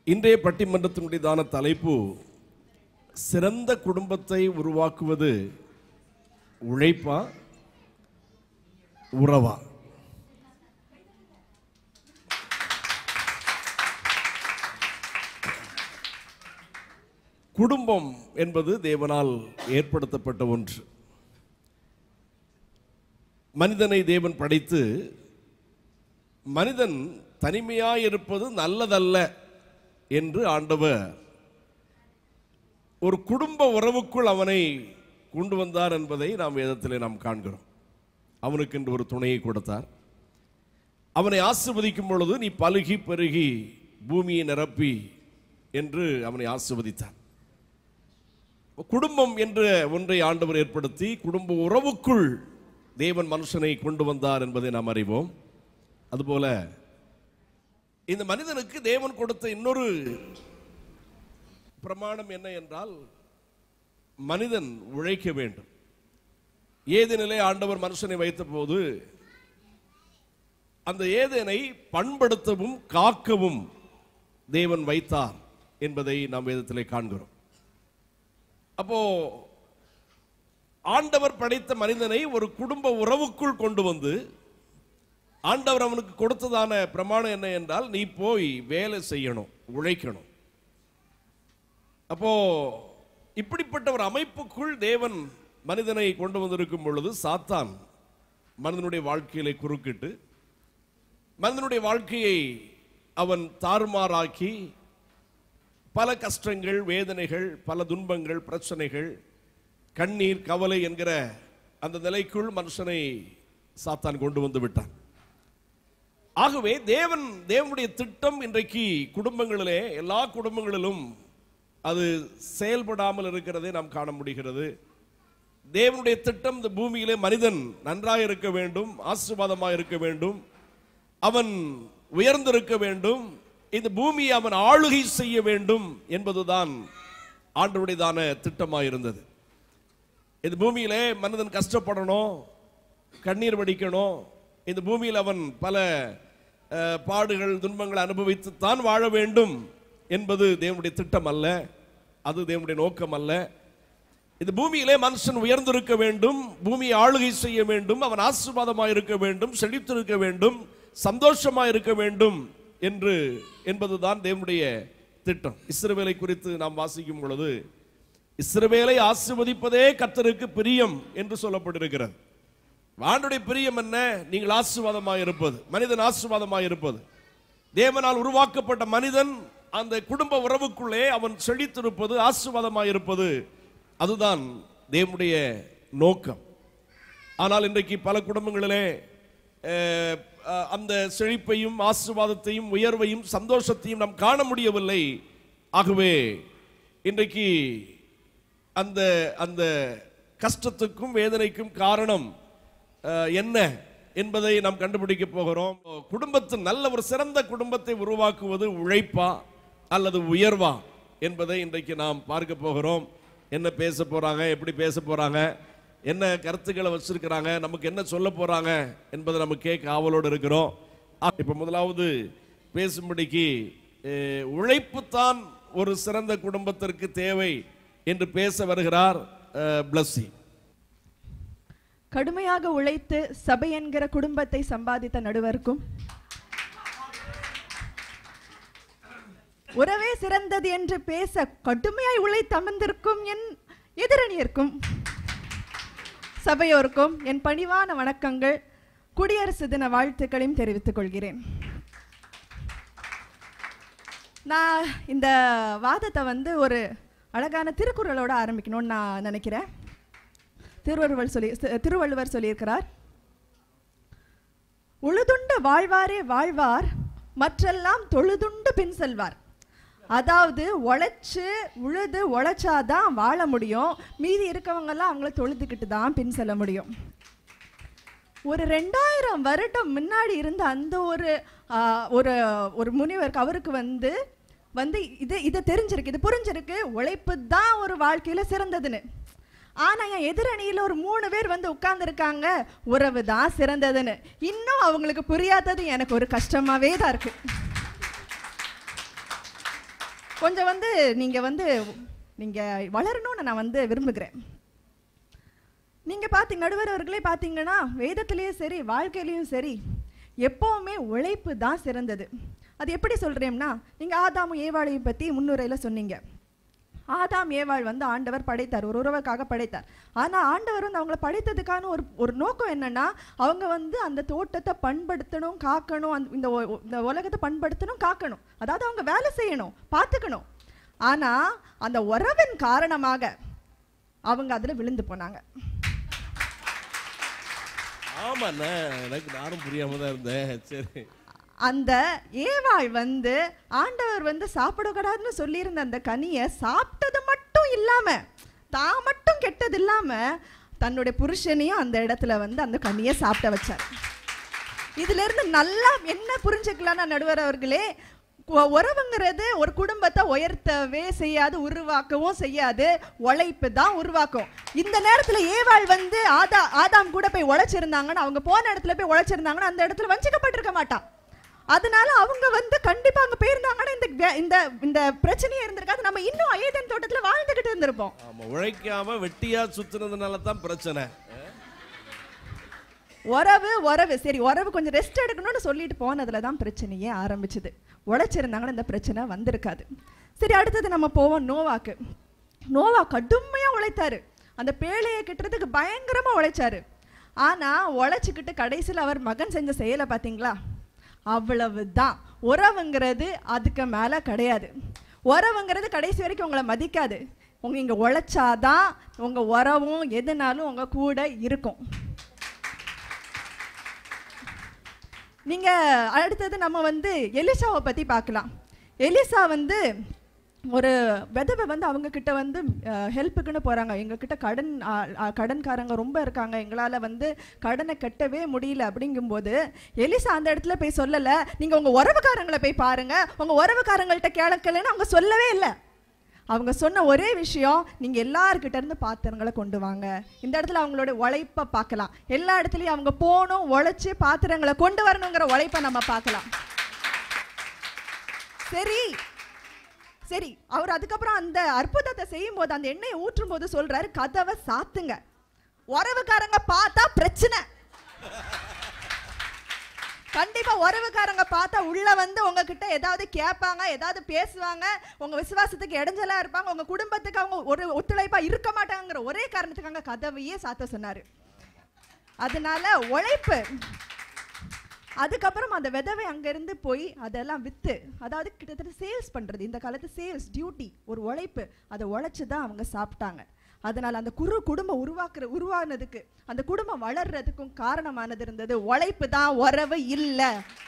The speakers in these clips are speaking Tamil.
இன்றைய பட்டிமன்றத்தினுடையதான தலைப்பு சிறந்த குடும்பத்தை உருவாக்குவது உழைப்பா உறவா குடும்பம் என்பது தேவனால் ஏற்படுத்தப்பட்ட ஒன்று மனிதனை தேவன் படைத்து மனிதன் தனிமையாய் இருப்பது நல்லதல்ல என்று ஆண்டவர் ஒரு குடும்ப உறவுக்குள் அவனை கொண்டு வந்தார் என்பதை நாம் வேதத்திலே நாம் காண்கிறோம் அவனுக்கு என்று ஒரு துணையை கொடுத்தார் அவனை ஆசிர்வதிக்கும் பொழுது நீ பலுகி பெருகி பூமியை நிரப்பி என்று அவனை ஆசிர்வதித்தார் குடும்பம் என்ற ஒன்றை ஆண்டவர் ஏற்படுத்தி குடும்ப உறவுக்குள் தேவன் மனுஷனை கொண்டு வந்தார் என்பதை நாம் அறிவோம் அதுபோல இந்த மனிதனுக்கு தேவன் கொடுத்த இன்னொரு பிரமாணம் என்ன என்றால் மனிதன் உழைக்க வேண்டும் ஏதேனிலே ஆண்டவர் மனுஷனை வைத்த போது அந்த ஏதேனை பண்படுத்தவும் காக்கவும் தேவன் வைத்தார் என்பதை நாம் வேதத்திலே காண்கிறோம் அப்போ ஆண்டவர் படைத்த மனிதனை ஒரு குடும்ப உறவுக்குள் கொண்டு வந்து ஆண்டவர் அவனுக்கு கொடுத்ததான பிரமாணம் என்ன என்றால் நீ போய் வேலை செய்யணும் உழைக்கணும் அப்போ இப்படிப்பட்ட ஒரு அமைப்புக்குள் தேவன் மனிதனை கொண்டு வந்திருக்கும் பொழுது சாத்தான் மனிதனுடைய வாழ்க்கையிலே குறுக்கிட்டு மனிதனுடைய வாழ்க்கையை அவன் தாறுமாறாக்கி பல கஷ்டங்கள் வேதனைகள் பல துன்பங்கள் பிரச்சனைகள் கண்ணீர் கவலை என்கிற அந்த நிலைக்குள் மனுஷனை சாத்தான் கொண்டு வந்து விட்டான் ஆகவே தேவன் தேவனுடைய திட்டம் இன்றைக்கு குடும்பங்களிலே எல்லா குடும்பங்களிலும் அது செயல்படாமல் இருக்கிறதை நாம் காண முடிகிறது தேவனுடைய திட்டம் இந்த பூமியிலே மனிதன் நன்றாக இருக்க வேண்டும் ஆசீர்வாதமாக இருக்க வேண்டும் அவன் உயர்ந்திருக்க வேண்டும் இந்த பூமியை அவன் ஆளுகை செய்ய வேண்டும் என்பதுதான் ஆண்டவருடையதான திட்டமாக இருந்தது இந்த பூமியிலே மனிதன் கஷ்டப்படணும் கண்ணீர் வடிக்கணும் இந்த பூமியில் அவன் பல அஹ், பாடுகள் துன்பங்களை அனுபவித்து தான் வாழ வேண்டும் என்பது தேவனுடைய திட்டம் அல்ல அது தேவனுடைய நோக்கம் அல்ல இந்த பூமியிலே மனுஷன் உயர்ந்திருக்க வேண்டும் பூமியை ஆளுகை செய்ய வேண்டும் அவன் ஆசீர்வாதமாக இருக்க வேண்டும் செழித்திருக்க வேண்டும் சந்தோஷமாக இருக்க வேண்டும் என்று என்பதுதான் தேவனுடைய திட்டம் இஸ்ரவேலை குறித்து நாம் வாசிக்கும் பொழுது இஸ்ரவேலை ஆசீர்வதிப்பதே கர்த்தருக்கு பிரியம் என்று சொல்லப்பட்டிருக்கிறது ஆண்டுடைய பிரியம் என்ன நீங்கள் ஆசீர்வாதமாக இருப்பது மனிதன் ஆசீர்வாதமாக இருப்பது தேவனால் உருவாக்கப்பட்ட மனிதன் அந்த குடும்ப உறவுக்குள்ளே அவன் செழித்திருப்பது ஆசீர்வாதமாக இருப்பது அதுதான் தேவனுடைய நோக்கம் ஆனால் இன்றைக்கு பல குடும்பங்களிலே அஹ், அஹ், அந்த செழிப்பையும் ஆசீர்வாதத்தையும் உயர்வையும் சந்தோஷத்தையும் நாம் காண முடியவில்லை ஆகவே இன்றைக்கு அந்த அந்த கஷ்டத்துக்கும் வேதனைக்கும் காரணம் அஹ், என்ன என்பதை நாம் கண்டுபிடிக்க போகிறோம் குடும்பத்தின் நல்ல ஒரு சிறந்த குடும்பத்தை உருவாக்குவது உழைப்பா அல்லது உயர்வா என்பதை இன்றைக்கு நாம் பார்க்க போகிறோம் என்ன பேச போறாங்க எப்படி பேச போறாங்க என்ன கருத்துக்களை வச்சிருக்கிறாங்க நமக்கு என்ன சொல்ல போறாங்க என்பதை நம்ம கேட்க ஆவலோடு இருக்கிறோம் ஆ, இப்ப முதலாவது பேசும்படிக்கு அஹ், உழைப்புத்தான் ஒரு சிறந்த குடும்பத்திற்கு தேவை என்று பேச வருகிறார் பிளஸ்ஸி கடுமையாக உழைத்து சபை என்கிற குடும்பத்தை சம்பாதித்த நடுவருக்கும் உறவே சிறந்தது என்று பேச கடுமையாய் உழைத்து அமர்ந்திருக்கும் என் எதிரணியர்க்கும் சபையோருக்கும் என் பணிவான வணக்கங்கள் குடியரசு தின வாழ்த்துக்களையும் தெரிவித்துக் கொள்கிறேன் நான் இந்த வாதத்தை வந்து ஒரு அழகான திருக்குறளோட ஆரம்பிக்கணும்னு நான் நினைக்கிறேன் திருவள்ளுவர் சொல்லி திருவள்ளுவர் சொல்லியிருக்கிறார் உழுதுண்டு வாழ்வாரே வாழ்வார் மற்றெல்லாம் தொழுதுண்டு பின் செல்வார் அதாவது உழைச்சு உழுது உழைச்சாதான் வாழ முடியும் மீதி இருக்கவங்கெல்லாம் அவங்கள தொழுதுகிட்டு தான் பின் செல்ல முடியும் ஒரு ரெண்டாயிரம் வருடம் முன்னாடி இருந்த அந்த ஒரு ஆ, ஒரு ஒரு முனிவருக்கு அவருக்கு வந்து வந்து இது இது தெரிஞ்சிருக்கு இது புரிஞ்சிருக்கு உழைப்பு தான் ஒரு வாழ்க்கையில சிறந்ததுன்னு ஆனா என் எதிரணியில ஒரு மூணு பேர் வந்து உட்கார்ந்துருக்காங்க உறவு தான் சிறந்ததுன்னு இன்னும் அவங்களுக்கு புரியாதது எனக்கு ஒரு கஷ்டமாவே தான் இருக்கு கொஞ்சம் வந்து நீங்க வந்து நீங்க வளரணும்னு நான் வந்து விரும்புகிறேன் நீங்க பாத்தீங்க நடுவர் அவர்களே பாத்தீங்கன்னா வேதத்திலயும் சரி வாழ்க்கையிலயும் சரி எப்பவுமே உழைப்பு தான் சிறந்தது அது எப்படி சொல்றேன்னா நீங்க ஆதாமும் ஏவாளையும் பத்தி முன்னுரையில சொன்னீங்க ஆதாம் ஏவாள் வந்து ஆண்டவர் படைத்தார் ஒரு உறவுக்காக படைத்தார் ஆனா ஆண்டவர் வந்து அவங்கள படைத்ததுக்கான ஒரு ஒரு நோக்கம் என்னன்னா அவங்க வந்து அந்த தோட்டத்தை பண்படுத்தணும் காக்கணும் அந்த இந்த உ- இந்த உலகத்தை பண்படுத்தணும் காக்கணும் அதாவது அவங்க வேலை செய்யணும் பார்த்துக்கணும் ஆனா அந்த உறவின் காரணமாக அவங்க அதுல விழுந்து போனாங்க ஆமாண்ணே எனக்கு நானும் புரியாம தான் இருந்தேன் சரி அந்த ஏவாள் வந்து ஆண்டவர் வந்து சாப்பிடக்கூடாதுன்னு சொல்லியிருந்த அந்த கனியை சாப்பிட்டது மட்டும் இல்லாம தான் மட்டும் கெட்டது இல்லாம தன்னுடைய புருஷனையும் அந்த இடத்துல வந்து அந்த கனியை சாப்பிட வச்சார் இதுல இருந்து நல்லா என்ன புரிஞ்சுக்கலாம்னா நடுவர் அவர்களே உ- உறவுங்கிறது ஒரு குடும்பத்தை உயர்த்தவே செய்யாது உருவாக்கவும் செய்யாது உழைப்பு தான் உருவாக்கும் இந்த நேரத்துல ஏவாள் வந்து ஆதா ஆதாம் கூட போய் உழைச்சிருந்தாங்கன்னா அவங்க போன இடத்துல போய் உழைச்சிருந்தாங்கன்னா அந்த இடத்துல வஞ்சிக்கப்பட்டிருக்க மாட்டான் அதனால அவங்க வந்து கண்டிப்பா அங்க போயிருந்தாங்கன்னா இந்த வே- இந்த இந்த பிரச்சனையே இருந்திருக்காது நம்ம இன்னும் ஏதேன் தோட்டத்துல வாழ்ந்துகிட்டு இருந்திருப்போம் ஆமா உழைக்காம வெட்டியா சுத்துனதுனால தான் பிரச்சனை உறவு உறவு சரி உறவு கொஞ்சம் ரெஸ்ட் எடுக்கணும்னு சொல்லிட்டு போனதுல தான் பிரச்சனையே ஆரம்பிச்சது உழைச்சிருந்தாங்கன்னா இந்த பிரச்சனை வந்திருக்காது சரி அடுத்தது நம்ம போவோம் நோவாக்கு நோவா கடுமையா உழைத்தாரு அந்த பேழையை கட்டுறதுக்கு பயங்கரமா உழைச்சாரு ஆனா உழைச்சிக்கிட்டு கடைசியில் அவர் மகன் செஞ்ச செயலை பார்த்தீங்களா அவ்வளவுதான் உறவுங்கிறது அதுக்கு மேல கிடையாது உறவுங்கிறது கடைசி வரைக்கும் உங்களை மதிக்காது உங்க இங்க உழைச்சாதான் உங்க உறவும் எதுனாலும் உங்க கூட இருக்கும் நீங்க அடுத்தது நம்ம வந்து எலிசாவை பத்தி பார்க்கலாம் எலிசா வந்து ஒரு விதவை வந்து அவங்க கிட்ட வந்து ஹெல்ப்புக்குன்னு போறாங்க எங்க கிட்ட கடன் ஆ, ஆ, கடன்காரங்க ரொம்ப இருக்காங்க எங்களால வந்து கடனை கட்டவே முடியல அப்படிங்கும்போது எலிசா அந்த இடத்துல போய் சொல்லல நீங்க உங்க உறவுக்காரங்களை போய் பாருங்க உங்க உறவுக்காரங்கள்ட்ட கேட்கலன்னு அவங்க சொல்லவே இல்லை அவங்க சொன்ன ஒரே விஷயம் நீங்க எல்லார்கிட்ட இருந்து பாத்திரங்களை கொண்டு வாங்க இந்த இடத்துல அவங்களோட உழைப்பை பார்க்கலாம் எல்லா இடத்துலயும் அவங்க போகணும் உழைச்சு பாத்திரங்களை கொண்டு வரணுங்கிற உழைப்பை நம்ம பார்க்கலாம் சரி சரி அவர் அதுக்கப்புறம் அந்த அற்புதத்தை செய்யும் போது அந்த எண்ணெயை ஊற்றும் போது சொல்றாரு கதவை சாத்துங்க உறவுக்காரங்க பார்த்தா பிரச்சனை கண்டிப்பா உறவுக்காரங்க பார்த்தா உள்ள வந்து உங்ககிட்ட ஏதாவது கேட்பாங்க ஏதாவது பேசுவாங்க உங்க விசுவாசத்துக்கு இடைஞ்சலா இருப்பாங்க உங்க குடும்பத்துக்கு அவங்க ஒரு ஒத்துழைப்பா இருக்க மாட்டாங்கங்கிற ஒரே காரணத்துக்காக கதவையே சாத்த சொன்னாரு அதனால உழைப்பு அதுக்கப்புறம் அந்த விதவை அங்கிருந்து போய் அதெல்லாம் வித்து அதாவது கிட்டத்தட்ட சேல்ஸ் பண்றது இந்த காலத்து சேல்ஸ் டியூட்டி ஒரு உழைப்பு அதை உழைச்சு தான் அவங்க சாப்பிட்டாங்க அதனால அந்த குரு குடும்பம் உருவாக்குற உருவானதுக்கு அந்த குடும்பம் வளர்றதுக்கும் காரணமானது இருந்தது உழைப்பு தான் உறவு இல்ல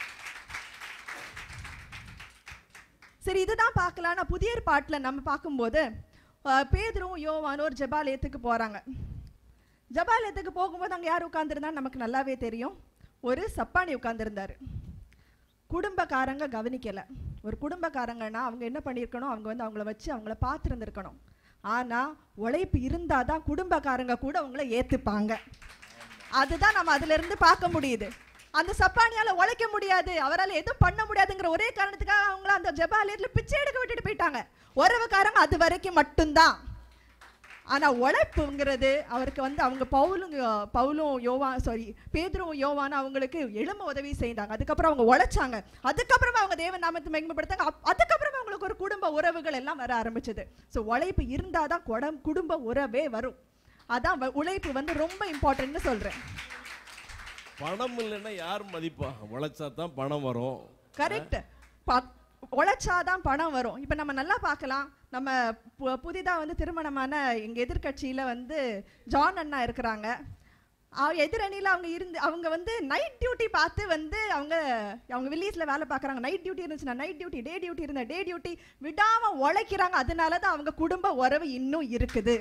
சரி இதுதான் பார்க்கலாம்னா புதிய ஏற்பாட்டுல நம்ம பார்க்கும்போது அஹ், பேதுரும் யோவானும் ஒரு ஜெபாலயத்துக்கு போறாங்க ஜபாலயத்துக்கு போகும்போது அங்க யார் உட்கார்ந்திருந்தா நமக்கு நல்லாவே தெரியும் ஒரு சப்பானி உட்கார்ந்திருந்தாரு குடும்பக்காரங்க கவனிக்கல ஒரு குடும்பக்காரங்கன்னா அவங்க என்ன பண்ணியிருக்கணும் அவங்க வந்து அவங்கள வச்சு அவங்கள பார்த்துருந்துருக்கணும் ஆனா உழைப்பு இருந்தாதான் குடும்பக்காரங்க கூட உங்களை ஏத்துப்பாங்க அதுதான் நம்ம அதுல இருந்து பார்க்க முடியுது அந்த சப்பானியால உழைக்க முடியாது அவரால் எதுவும் பண்ண முடியாதுங்கிற ஒரே காரணத்துக்காக அவங்கள அந்த ஜபாலயத்துல பிச்சை எடுக்க விட்டுட்டு போயிட்டாங்க உறவுக்காரங்க அது வரைக்கும் மட்டும்தான் ஆனா உழைப்புங்கிறது அவருக்கு வந்து அவங்க பவுலும் யோ- பவுலும் யோவா சாரி பேதுரும் யோவான அவங்களுக்கு எலும்பு உதவி செய்தாங்க அதுக்கப்புறம் அவங்க உழைச்சாங்க அதுக்கப்புறமா அவங்க தேவ நாமத்தை மேம்படுத்தாங்க அப்- அதுக்கப்புறமா அவங்களுக்கு ஒரு குடும்ப உறவுகள் எல்லாம் வர ஆரம்பிச்சது ஸோ உழைப்பு இருந்தாதான் குடம் குடும்ப உறவே வரும் அதான் வ- உழைப்பு வந்து ரொம்ப இம்பார்ட்டன்ட்னு சொல்றேன் பணம் இல்லைன்னா யார் மதிப்பா உழைச்சா தான் பணம் வரும் கரெக்ட் உழைச்சாதான் பணம் வரும் இப்போ நம்ம நல்லா பார்க்கலாம் நம்ம பு- புதிதா வந்து திருமணமான எங்க எதிர்க்கட்சியில வந்து ஜான் அண்ணா இருக்கிறாங்க அவ- எதிரணியில அவங்க இருந்து அவங்க வந்து நைட் டியூட்டி பார்த்து வந்து அவங்க அவங்க வில்லேஜ்ல வேலை பார்க்குறாங்க நைட் டியூட்டி இருந்துச்சுன்னா நைட் டியூட்டி டே டியூட்டி இருந்தா டே டியூட்டி விடாம உழைக்கிறாங்க அதனால தான் அவங்க குடும்ப உறவு இன்னும் இருக்குது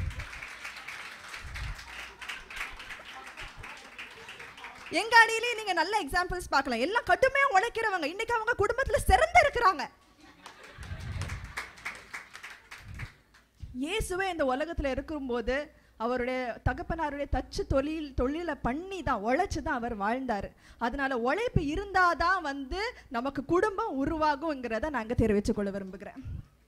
எங்க அணியிலேயே நீங்க நல்ல எக்ஸாம்பிள்ஸ் பார்க்கலாம் எல்லாம் கடுமையா உழைக்கிறவங்க இன்னைக்கு அவங்க குடும்பத்துல சிறந்து இருக்கிறாங்க இயேசுவே இந்த உலகத்துல இருக்கும்போது அவருடைய தகப்பனாருடைய தச்சு தொழில் தொழிலை பண்ணி தான் உழைச்சு தான் அவர் வாழ்ந்தாரு அதனால உழைப்பு இருந்தாதான் வந்து நமக்கு குடும்பம் உருவாகுங்கிறத நாங்க தெரிவித்துக் கொள்ள விரும்புகிறேன்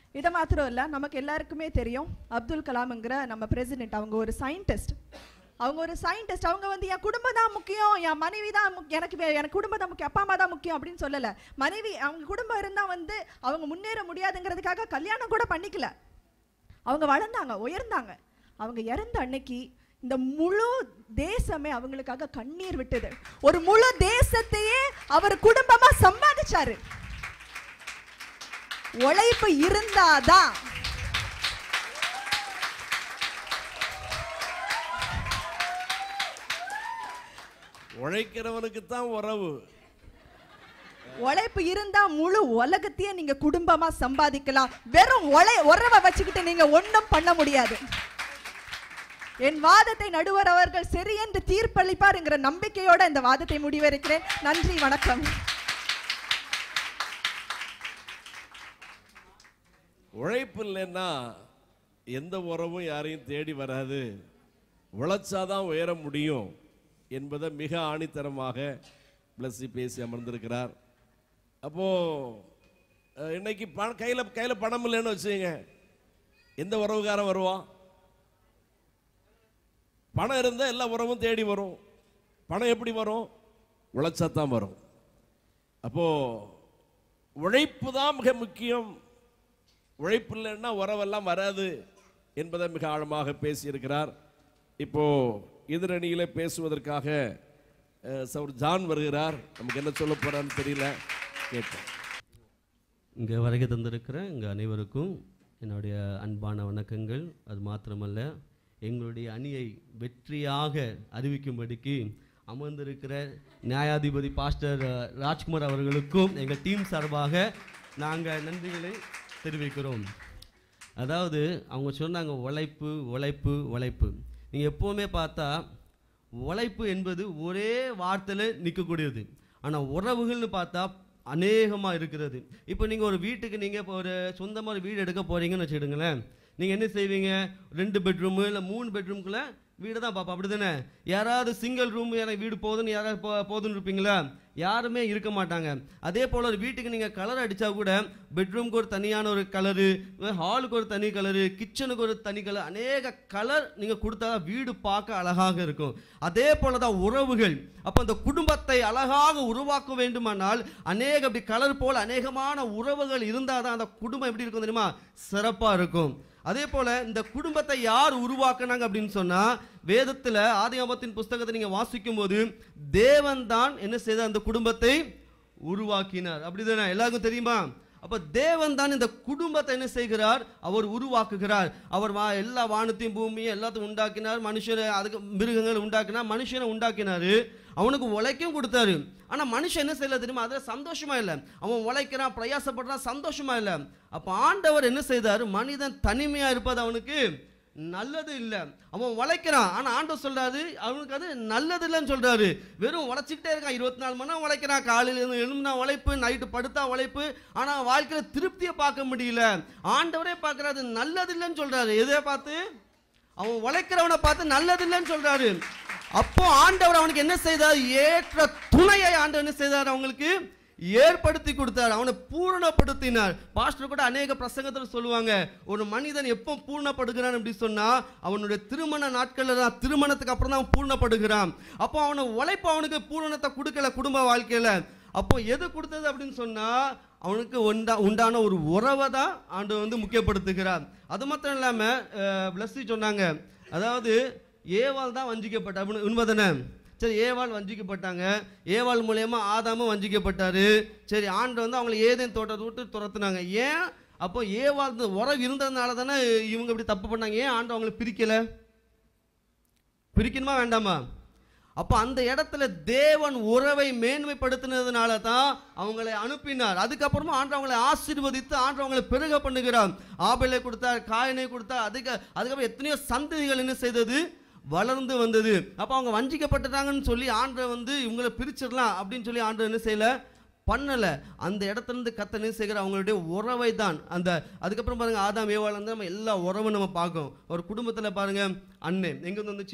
இதை மாத்திரம் இல்ல நமக்கு எல்லாருக்குமே தெரியும் அப்துல் கலாம்ங்கிற நம்ம பிரசிடென்ட் அவங்க ஒரு சயின்டிஸ்ட் அவங்க ஒரு சயின்டிஸ்ட் அவங்க வந்து என் குடும்பம் தான் முக்கியம் என் மனைவி தான் முக்கியம் எனக்கு வே- எனக்கு குடும்பம் தான் முக்கியம் அப்பா அம்மா தான் முக்கியம் அப்படின்னு சொல்லல மனைவி அவங்க குடும்பம் இருந்தா வந்து அவங்க முன்னேற முடியாதுங்கிறதுக்காக கல்யாணம் கூட பண்ணிக்கல அவங்க வளர்ந்தாங்க உயர்ந்தாங்க அவங்க இறந்த அன்னைக்கு இந்த முழு தேசமே அவங்களுக்காக கண்ணீர் விட்டது ஒரு முழு தேசத்தையே அவர் குடும்பமா சம்பாதிச்சாரு உழைப்பு இருந்தாதான் உழைக்கிறவனுக்கு தான் உறவு உழைப்பு இருந்தா முழு உலகத்தையே நீங்க குடும்பமா சம்பாதிக்கலாம் வெறும் உழை உறவை வச்சுக்கிட்டு நீங்க ஒண்ணும் பண்ண முடியாது என் வாதத்தை நடுவர் அவர்கள் சரி என்று தீர்ப்பளிப்பார்ங்கிற நம்பிக்கையோட இந்த வாதத்தை முடிவெடுக்கிறேன் நன்றி வணக்கம் உழைப்பு இல்லைன்னா எந்த உறவும் யாரையும் தேடி வராது உழைச்சாதான் உயர முடியும் என்பதை மிக ஆணித்தரமாக பிளஸ்ஸி பேசி அமர்ந்திருக்கிறார் அப்போ அஹ், இன்னைக்கு பண கையில் கையில் பணம் இல்லைன்னு வச்சுங்க எந்த உறவுக்காரன் வருவான் பணம் இருந்தால் எல்லா உறவும் தேடி வரும் பணம் எப்படி வரும் உழைச்சா தான் வரும் அப்போ உழைப்பு தான் மிக முக்கியம் உழைப்பு இல்லைன்னா உறவெல்லாம் வராது என்பதை மிக ஆழமாக பேசியிருக்கிறார் இப்போ எதிரணியில பேசுவதற்காக அஹ், சௌர் ஜான் வருகிறார் நமக்கு என்ன சொல்ல போறான்னு தெரியல கேட்போம் இங்கே வருகை தந்திருக்கிற எங்கள் அனைவருக்கும் என்னுடைய அன்பான வணக்கங்கள் அது மாத்திரமல்ல எங்களுடைய அணியை வெற்றியாக அறிவிக்கும்படிக்கு அமர்ந்திருக்கிற நியாயாதிபதி பாஸ்டர் அஹ், ராஜ்குமார் அவர்களுக்கும் எங்கள் டீம் சார்பாக நாங்கள் நன்றிகளை தெரிவிக்கிறோம் அதாவது அவங்க சொன்னாங்க உழைப்பு உழைப்பு உழைப்பு நீங்கள் எப்போவுமே பார்த்தா உழைப்பு என்பது ஒரே வார்த்தையில் நிற்கக்கூடியது ஆனால் உறவுகள்னு பார்த்தா அநேகமாக இருக்கிறது இப்போ நீங்கள் ஒரு வீட்டுக்கு நீங்கள் இப்போ ஒரு சொந்தமாக ஒரு வீடு எடுக்க போகிறீங்கன்னு வச்சுக்கிடுங்களேன் நீங்கள் என்ன செய்வீங்க ரெண்டு பெட்ரூமு இல்லை மூணு பெட்ரூம்குள்ளே வீடு தான் பார்ப்போம் அப்படி தானே யாராவது சிங்கிள் ரூம் எனக்கு வீடு போதுன்னு யாராவது போ போதுன்னு இருப்பீங்களா யாருமே இருக்க மாட்டாங்க அதே போல் ஒரு வீட்டுக்கு நீங்கள் கலர் அடித்தா கூட பெட்ரூம்க்கு ஒரு தனியான ஒரு கலரு ஹாலுக்கு ஒரு தனி கலரு கிச்சனுக்கு ஒரு தனி கலர் அநேக கலர் நீங்கள் கொடுத்தா தான் வீடு பார்க்க அழகாக இருக்கும் அதே போல தான் உறவுகள் அப்போ அந்த குடும்பத்தை அழகாக உருவாக்க வேண்டுமானால் அநேக அப்படி கலர் போல் அநேகமான உறவுகள் இருந்தால் தான் அந்த குடும்பம் எப்படி இருக்கும் தெரியுமா சிறப்பாக இருக்கும் அதே போல இந்த குடும்பத்தை யார் உருவாக்குனாங்க அப்படின்னு சொன்னா வேதத்துல ஆதியாமத்தின் புஸ்தகத்தை நீங்க வாசிக்கும் போது தேவன் தான் என்ன செய்த அந்த குடும்பத்தை உருவாக்கினார் அப்படிதானே எல்லாருக்கும் தெரியுமா அப்ப தேவன் தான் இந்த குடும்பத்தை என்ன செய்கிறார் அவர் உருவாக்குகிறார் அவர் வா எல்லா வானத்தையும் பூமியும் எல்லாத்தையும் உண்டாக்கினார் மனுஷனை அதுக்கு மிருகங்களை உண்டாக்கினார் மனுஷனை உண்டாக்கினாரு அவனுக்கு உழைக்கும் கொடுத்தாரு ஆனா மனுஷன் என்ன செய்யல தெரியுமா அதுல சந்தோஷமா இல்லை அவன் உழைக்கிறான் பிரயாசப்படுறான் சந்தோஷமா இல்லை அப்ப ஆண்டவர் என்ன செய்தார் மனிதன் தனிமையா இருப்பது அவனுக்கு நல்லது இல்லை அவன் உழைக்கிறான் ஆனா ஆண்டவர் சொல்றாரு அவனுக்கு அது நல்லது இல்லைன்னு சொல்றாரு வெறும் உழைச்சிக்கிட்டே இருக்கான் இருபத்தி நாலு மணி நேரம் உழைக்கிறான் காலையில இருந்து எழுந்தா உழைப்பு நைட்டு படுத்தா உழைப்பு ஆனா வாழ்க்கையில திருப்தியை பார்க்க முடியல ஆண்டவரே பார்க்கறாரு நல்லது இல்லைன்னு சொல்றாரு எதை பார்த்து அவன் உழைக்கிறவனை பார்த்து நல்லது இல்லைன்னு சொல்றாரு அப்போ ஆண்டவர் அவனுக்கு என்ன செய்தார் ஏற்ற துணையை ஆண்டவர் என்ன செய்தார் அவங்களுக்கு ஏற்படுத்தி கொடுத்தார் அவனை பூரணப்படுத்தினார் பாஸ்டர் கூட அநேக பிரசங்கத்தில் சொல்லுவாங்க ஒரு மனிதன் எப்போ பூர்ணப்படுகிறான் அப்படி சொன்னா அவனுடைய திருமண நாட்கள்ல தான் திருமணத்துக்கு அப்புறம் தான் அவன் பூர்ணப்படுகிறான் அப்போ அவனை உழைப்பு அவனுக்கு பூரணத்தை கொடுக்கல குடும்ப வாழ்க்கையில அப்போ எது கொடுத்தது அப்படின்னு சொன்னா அவனுக்கு உண்டா உண்டான ஒரு உறவை தான் ஆண்டு வந்து முக்கியப்படுத்துகிறார் அது மாத்திரம் இல்லாம பிளஸ்ஸி சொன்னாங்க அதாவது ஏவாள் தான் வஞ்சிக்கப்பட்ட அப்படின்னு உண்மைதானே சரி ஏவாள் வஞ்சிக்கப்பட்டாங்க ஏவாள் மூலயமா ஆதாமும் வஞ்சிக்கப்பட்டாரு சரி ஆண்டு வந்து அவங்களை ஏதேன் தோட்டத்தை விட்டு துரத்துனாங்க ஏன் அப்போ ஏவாள் இந்த உறவு இருந்ததுனால தானே இவங்க இப்படி தப்பு பண்ணாங்க ஏன் ஆண்டு அவங்களை பிரிக்கல பிரிக்கணுமா வேண்டாமா அப்போ அந்த இடத்துல தேவன் உறவை மேன்மைப்படுத்தினதுனால தான் அவங்களை அனுப்பினார் அதுக்கப்புறமா ஆண்டு அவங்களை ஆசீர்வதித்து ஆண்டு அவங்களை பெருக பண்ணுகிறார் ஆபலை கொடுத்தார் காயனை கொடுத்தார் அதுக்கு அதுக்கப்புறம் எத்தனையோ சந்ததிகள் என்ன செய்தது வளர்ந்து வந்தது அப்போ அவங்க வஞ்சிக்கப்பட்டுட்டாங்கன்னு சொல்லி ஆண்டை வந்து இவங்களை பிரிச்சிடலாம் அப்படின்னு சொல்லி ஆண்டு என்ன செய்யல பண்ணல அந்த இடத்துல இருந்து கத்த என்ன செய்கிற அவங்களுடைய உறவை தான் அந்த அதுக்கப்புறம் பாருங்க ஆதாம் ஏவாள் வந்து நம்ம எல்லா உறவும் நம்ம பார்க்கோம் ஒரு குடும்பத்தில் பாருங்க அண்ணன் எங்க இருந்து வந்துச்சு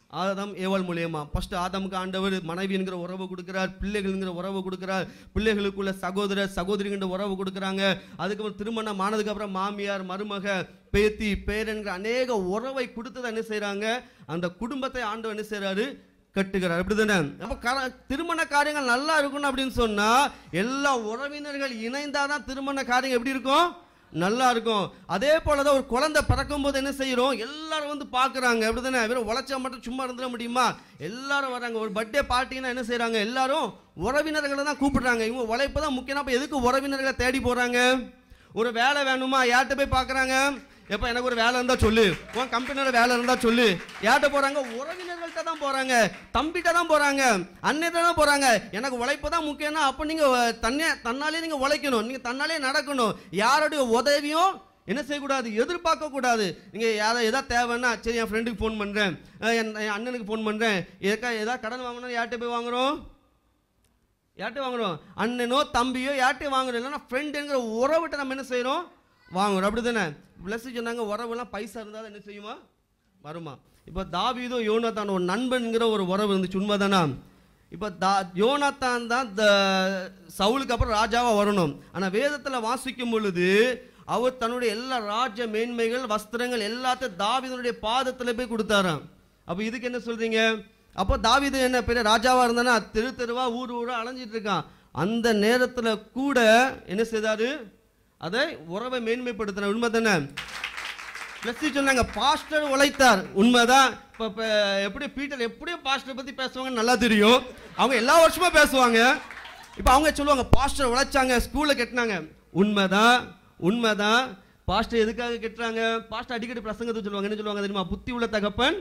ஆதாம் ஏவாள் மூலியமா ஃபர்ஸ்ட் ஆதாமுக்கு ஆண்டவர் மனைவிங்கிற உறவு கொடுக்கிறார் பிள்ளைகள்ங்கிற உறவு கொடுக்கிறார் பிள்ளைகளுக்குள்ள சகோதர சகோதரிங்கிற உறவு கொடுக்குறாங்க அதுக்கப்புறம் திருமணம் ஆனதுக்கு அப்புறம் மாமியார் மருமக பேத்தி பேரன்கிற அநேக உறவை கொடுத்ததை என்ன செய்றாங்க அந்த குடும்பத்தை ஆண்டவர் என்ன செய்றாரு கட்டுகிறார் அப்படிதானே அப்ப கர- திருமண காரியங்கள் நல்லா இருக்கணும் அப்படின்னு சொன்னா எல்லா உறவினர்கள் இணைந்தாதான் திருமண காரியம் எப்படி இருக்கும் நல்லா இருக்கும் அதே போல தான் ஒரு குழந்தை பிறக்கும் போது என்ன செய்யறோம் எல்லாரும் வந்து பார்க்கறாங்க அப்படிதானே வெறும் உழைச்சா மட்டும் சும்மா இருந்துட முடியுமா எல்லாரும் வராங்க ஒரு பர்த்டே பார்ட்டினா என்ன செய்றாங்க எல்லாரும் உறவினர்களை தான் கூப்பிடுறாங்க இவங்க உழைப்பு தான் முக்கியம் அப்ப எதுக்கு உறவினர்களை தேடி போறாங்க ஒரு வேலை வேணுமா யார்கிட்ட போய் பார்க்கறாங்க எப்ப எனக்கு ஒரு வேலை இருந்தா சொல்லு உன் கம்பெனியோட வேலை இருந்தா சொல்லு யார்கிட்ட போறாங்க உறவினர்கள்ட்ட தான் போறாங்க தம்பிட்ட தான் போறாங்க அன்னைட்ட தான் போறாங்க எனக்கு உழைப்பு தான் முக்கியம்னா அப்ப நீங்க அஹ், தன்னே தன்னாலே நீங்க உழைக்கணும் நீங்க தன்னாலே நடக்கணும் யாருடைய உதவியும் என்ன செய்யக்கூடாது எதிர்பார்க்க கூடாது நீங்க யாரை எதாவது தேவைன்னா சரி என் ஃப்ரெண்டுக்கு ஃபோன் பண்றேன் அஹ், என் என் அண்ணனுக்கு ஃபோன் பண்றேன் எதுக்கா ஏதாவது கடன் வாங்கணும் யார்கிட்ட போய் வாங்குறோம் யார்கிட்ட வாங்குறோம் அண்ணனோ தம்பியோ யார்கிட்ட வாங்குறோம் இல்லைன்னா ஃப்ரெண்டுங்கிற உறவுகிட்ட நம்ம என்ன செய்றோம் வாங்குறோம் அப்படி தானே ப்ளஸ் சொன்னாங்க உறவுலாம் பைசா இருந்தால் என்ன செய்யுமா வருமா இப்போ தாவீதோ யோனாத்தான் ஒரு நண்பன்கிற ஒரு உறவு இருந்துச்சு உண்மைதானா இப்போ தா யோனாத்தான் தான் த சவுலுக்கு அப்புறம் ராஜாவாக வரணும் ஆனால் வேதத்தில் வாசிக்கும் பொழுது அவர் தன்னுடைய எல்லா ராஜ மேன்மைகள் வஸ்திரங்கள் எல்லாத்தையும் தாவீதனுடைய பாதத்தில் போய் கொடுத்தாராம் அப்போ இதுக்கு என்ன சொல்றீங்க அப்போ தாவீது என்ன பெரிய ராஜாவா இருந்தானா தெரு தெருவா ஊர் ஊரா அலைஞ்சிட்டு இருக்கான் அந்த நேரத்துல கூட என்ன செய்தாரு அதை உறவை மேன்மைப்படுத்தின உண்மை தானே பிளஸ் சொன்னாங்க பாஸ்டர் உழைத்தார் உண்மைதான் இப்போ இப்போ எப்படி பீட்டர் எப்படியும் பாஸ்டர் பத்தி பேசுவாங்க நல்லா தெரியும் அவங்க எல்லா வருஷமும் பேசுவாங்க இப்போ அவங்க சொல்லுவாங்க பாஸ்டர் உழைச்சாங்க ஸ்கூல்ல கட்டினாங்க உண்மைதான் உண்மைதான் பாஸ்டர் எதுக்காக கட்டுறாங்க பாஸ்டர் அடிக்கடி பிரசங்கத்தை சொல்லுவாங்க என்ன சொல்லுவாங்க தெரியுமா புத்தி உள்ள தகப்பன்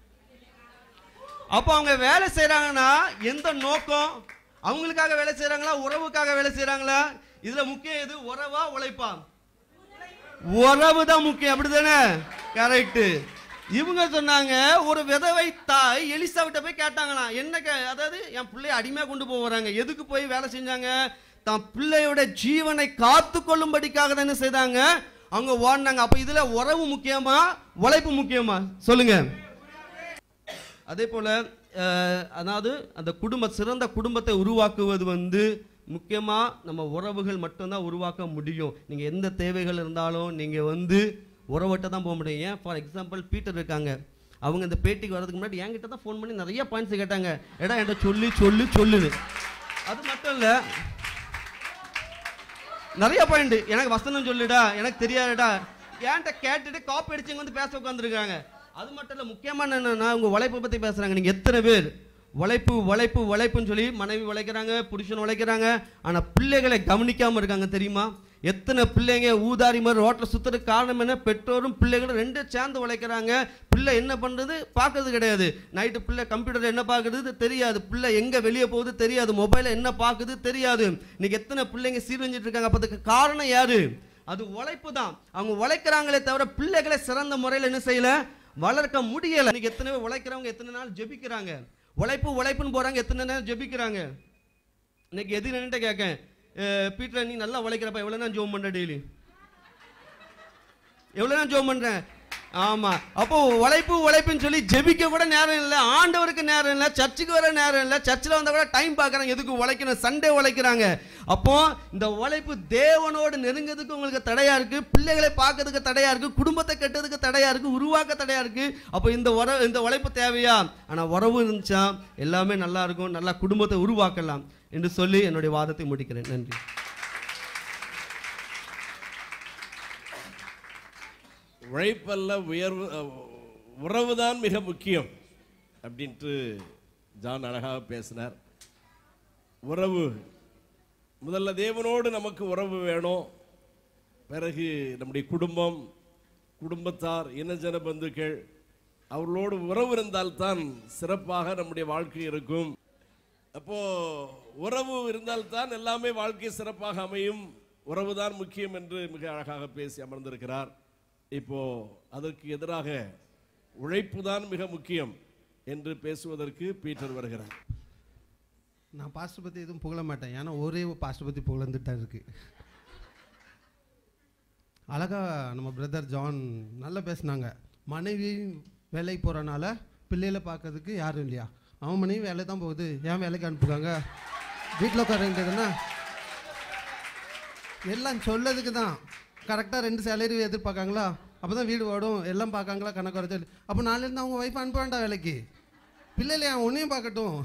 அப்போ அவங்க வேலை செய்றாங்கன்னா எந்த நோக்கம் அவங்களுக்காக வேலை செய்றாங்களா உறவுக்காக வேலை செய்றாங்களா இதுல முக்கியம் எது உறவா உழைப்பா உறவு தான் முக்கியம் அப்படிதானே கரெக்ட் இவங்க சொன்னாங்க ஒரு விதவை தாய் எலிசாவிட்ட போய் கேட்டாங்களாம் என்ன கே- அதாவது என் பிள்ளைய அடிமையா கொண்டு போக வராங்க எதுக்கு போய் வேலை செஞ்சாங்க தான் பிள்ளையோட ஜீவனை காத்து கொள்ளும்படிக்காக தான் என்ன செய்தாங்க அவங்க ஓடினாங்க அப்ப இதுல உறவு முக்கியமா உழைப்பு முக்கியமா சொல்லுங்க அதே போல அஹ், அதாவது அந்த குடும்ப சிறந்த குடும்பத்தை உருவாக்குவது வந்து முக்கியமா நம்ம உறவுகள் மட்டும்தான் உருவாக்க முடியும் நீங்க எந்த தேவைகள் இருந்தாலும் நீங்க வந்து உறவட்ட தான் போக முடியும் ஏன் ஃபார் எக்ஸாம்பிள் பீட்டர் இருக்காங்க அவங்க இந்த பேட்டிக்கு வர்றதுக்கு முன்னாடி என்கிட்ட தான் ஃபோன் பண்ணி நிறைய பாயிண்ட்ஸ் கேட்டாங்க எடா என்கிட்ட சொல்லி சொல்லி சொல்லுது அது மட்டும் இல்லை நிறைய பாயிண்ட் எனக்கு வசனம் சொல்லுடா எனக்கு தெரியாதுடா ஏன்ட்ட கேட்டுட்டு காப்பி அடிச்சு இங்க வந்து பேச உட்காந்துருக்காங்க அது மட்டும் இல்ல முக்கியமான என்னன்னா உங்க உழைப்பை பத்தி பேசுறாங்க நீங்க எத்தனை பேர் உழைப்பு உழைப்பு உழைப்புன்னு சொல்லி மனைவி உழைக்கிறாங்க புருஷன் உழைக்கிறாங்க ஆனா பிள்ளைகளை கவனிக்காம இருக்காங்க தெரியுமா எத்தனை பிள்ளைங்க ஊதாரி மாதிரி ரோட்டில் சுத்துறதுக்கு காரணம் என்ன பெற்றோரும் பிள்ளைகளும் ரெண்டு சேர்ந்து உழைக்கிறாங்க பிள்ளை என்ன பண்றது பார்க்கறது கிடையாது நைட்டு பிள்ளை கம்ப்யூட்டர் என்ன பார்க்குறது தெரியாது பிள்ளை எங்க வெளியே போகுது தெரியாது மொபைல என்ன பார்க்குது தெரியாது இன்னைக்கு எத்தனை பிள்ளைங்க சீரழிஞ்சிட்டு இருக்காங்க அப்ப அதுக்கு காரணம் யாரு அது உழைப்பு தான் அவங்க உழைக்கிறாங்களே தவிர பிள்ளைகளை சிறந்த முறையில் என்ன செய்யல வளர்க்க முடியல இன்னைக்கு எத்தனை பேர் உழைக்கிறவங்க எத்தனை நாள் ஜெபிக்கிறாங்க உழைப்பு உழைப்புன்னு போறாங்க எத்தனை நேரம் ஜெபிக்கிறாங்க இன்னைக்கு எது நின்னுட்டு கேட்கேன் பீட்டர் நீ நல்லா உழைக்கிறப்ப எவ்வளவு நேரம் ஜோம் பண்ற டெய்லி எவ்வளவு நேரம் ஜோம் பண்றேன் ஆமா அப்போ உழைப்பு உழைப்புன்னு சொல்லி ஜெபிக்க கூட நேரம் இல்லை ஆண்டவருக்கு நேரம் இல்லை சர்ச்சுக்கு வர நேரம் இல்லை சர்ச்சில் வந்தா கூட டைம் பார்க்கறாங்க எதுக்கு உழைக்கணும் சண்டே உழைக்கிறாங்க அப்போ இந்த உழைப்பு தேவனோடு நெருங்கிறதுக்கு உங்களுக்கு தடையா இருக்கு பிள்ளைகளை பார்க்கறதுக்கு தடையா இருக்கு குடும்பத்தை கட்டுறதுக்கு தடையா இருக்கு உருவாக்க தடையா இருக்கு அப்போ இந்த உற இந்த உழைப்பு தேவையா ஆனா உறவு இருந்துச்சா எல்லாமே நல்லா இருக்கும் நல்லா குடும்பத்தை உருவாக்கலாம் என்று சொல்லி என்னுடைய வாதத்தை முடிக்கிறேன் நன்றி உழைப்பல்ல உயர்வு அஹ், உறவுதான் மிக முக்கியம் அப்படின்ட்டு ஜான் அழகாக பேசினார் உறவு முதல்ல தேவனோடு நமக்கு உறவு வேணும் பிறகு நம்முடைய குடும்பம் குடும்பத்தார் இனஜன பந்துக்கள் அவர்களோடு உறவு இருந்தால்தான் சிறப்பாக நம்முடைய வாழ்க்கை இருக்கும் அப்போ உறவு இருந்தால்தான் எல்லாமே வாழ்க்கை சிறப்பாக அமையும் உறவுதான் முக்கியம் என்று மிக அழகாக பேசி அமர்ந்திருக்கிறார் இப்போ அதற்கு எதிராக உழைப்பு தான் மிக முக்கியம் என்று பேசுவதற்கு பீட்டர் வருகிறார் நான் பாஸ்டர் பற்றி எதுவும் புகழ மாட்டேன் ஏன்னா ஒரே பாஸ்டர் பற்றி புகழ்ந்துட்டு தான் இருக்கு அழகா நம்ம பிரதர் ஜான் நல்லா பேசுனாங்க மனைவி வேலைக்கு போகிறனால பிள்ளைகளை பார்க்கறதுக்கு யாரும் இல்லையா அவன் மனைவி வேலை தான் போகுது ஏன் வேலைக்கு அனுப்புகிறாங்க வீட்டில் உட்கார வேண்டியதுன்னா எல்லாம் சொல்லதுக்கு தான் கரெக்டாக ரெண்டு சேலரி எதிர்பார்க்காங்களா அப்போ தான் வீடு ஓடும் எல்லாம் பார்க்காங்களா கணக்கு வர சொல்லி அப்போ நாளிலேருந்து அவங்க ஒய்ஃப் அனுப்ப வேண்டாம் வேலைக்கு பிள்ளைல அவன் உன்னையும் பார்க்கட்டும்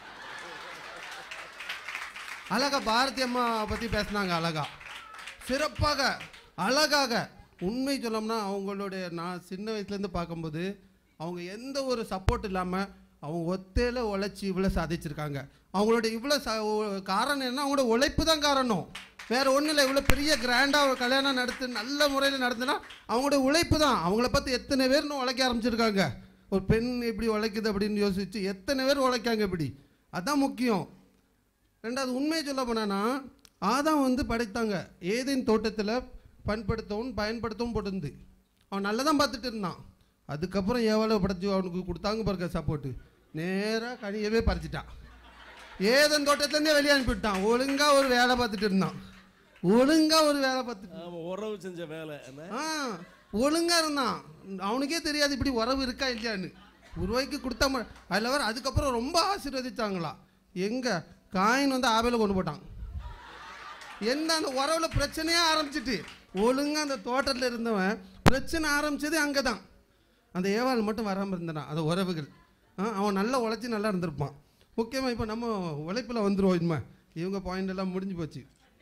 அழகா பாரதி அம்மா பற்றி பேசுனாங்க அழகா சிறப்பாக அழகாக உண்மை சொல்லணும்னா அவங்களுடைய நான் சின்ன வயசுலேருந்து பார்க்கும்போது அவங்க எந்த ஒரு சப்போர்ட் இல்லாமல் அவங்க ஒத்தையில உழைச்சி இவ்வளோ சாதிச்சிருக்காங்க அவங்களோட இவ்வளோ ச ஒ- காரணம் என்ன அவங்களோட உழைப்பு தான் காரணம் வேற ஒன்றும் இல்லை இவ்வளோ பெரிய கிராண்டாக ஒரு கல்யாணம் நடத்து நல்ல முறையில் நடத்துனா அவங்களோட உழைப்பு தான் அவங்கள பார்த்து எத்தனை பேர் இன்னும் உழைக்க ஆரம்பிச்சிருக்காங்க ஒரு பெண் எப்படி உழைக்குது அப்படின்னு யோசிச்சு எத்தனை பேர் உழைக்காங்க இப்படி அதான் முக்கியம் ரெண்டாவது உண்மையை சொல்ல போனான்னா ஆதாம் வந்து படைத்தாங்க ஏதேன் தோட்டத்தில் பண்படுத்தவும் பயன்படுத்தவும் போட்டிருந்து அவன் நல்லா தான் பார்த்துட்டு இருந்தான் அதுக்கப்புறம் எவ்வளோ படைச்சு அவனுக்கு கொடுத்தாங்க பாருங்க சப்போர்ட்டு நேராக கனியவே பறிச்சிட்டான் ஏதன் தோட்டத்துலேருந்தே வெளியே அனுப்பிவிட்டான் ஒழுங்காக ஒரு வேலை பார்த்துட்டு இருந்தான் ஒழுங்காக ஒரு வேலை பார்த்துட்டு ஆமா உறவு செஞ்ச வேலை என்ன ஆ ஒழுங்கா இருந்தான் அவனுக்கே தெரியாது இப்படி உறவு இருக்கா இல்லையான்னு ஒரு ரூபாய்க்கு கொடுத்தா ம- அதில் வர அதுக்கப்புறம் ரொம்ப ஆசீர்வதிச்சாங்களா எங்க காயின் வந்து ஆபேல கொண்டு போட்டான் என்ன அந்த உறவுல பிரச்சனையே ஆரம்பிச்சிட்டு ஒழுங்கா அந்த தோட்டத்தில் இருந்தவன் பிரச்சனை ஆரம்பிச்சது அங்கே தான் அந்த ஏவாள் மட்டும் வராமல் இருந்தான் அந்த உறவுகள் ஆ, அவன் நல்லா உழைச்சி நல்லா இருந்திருப்பான் முக்கியமாக இப்போ நம்ம உழைப்பில் வந்துருவோம் இனிமே இவங்க பாயிண்ட் எல்லாம் முடிஞ்சு போச்சு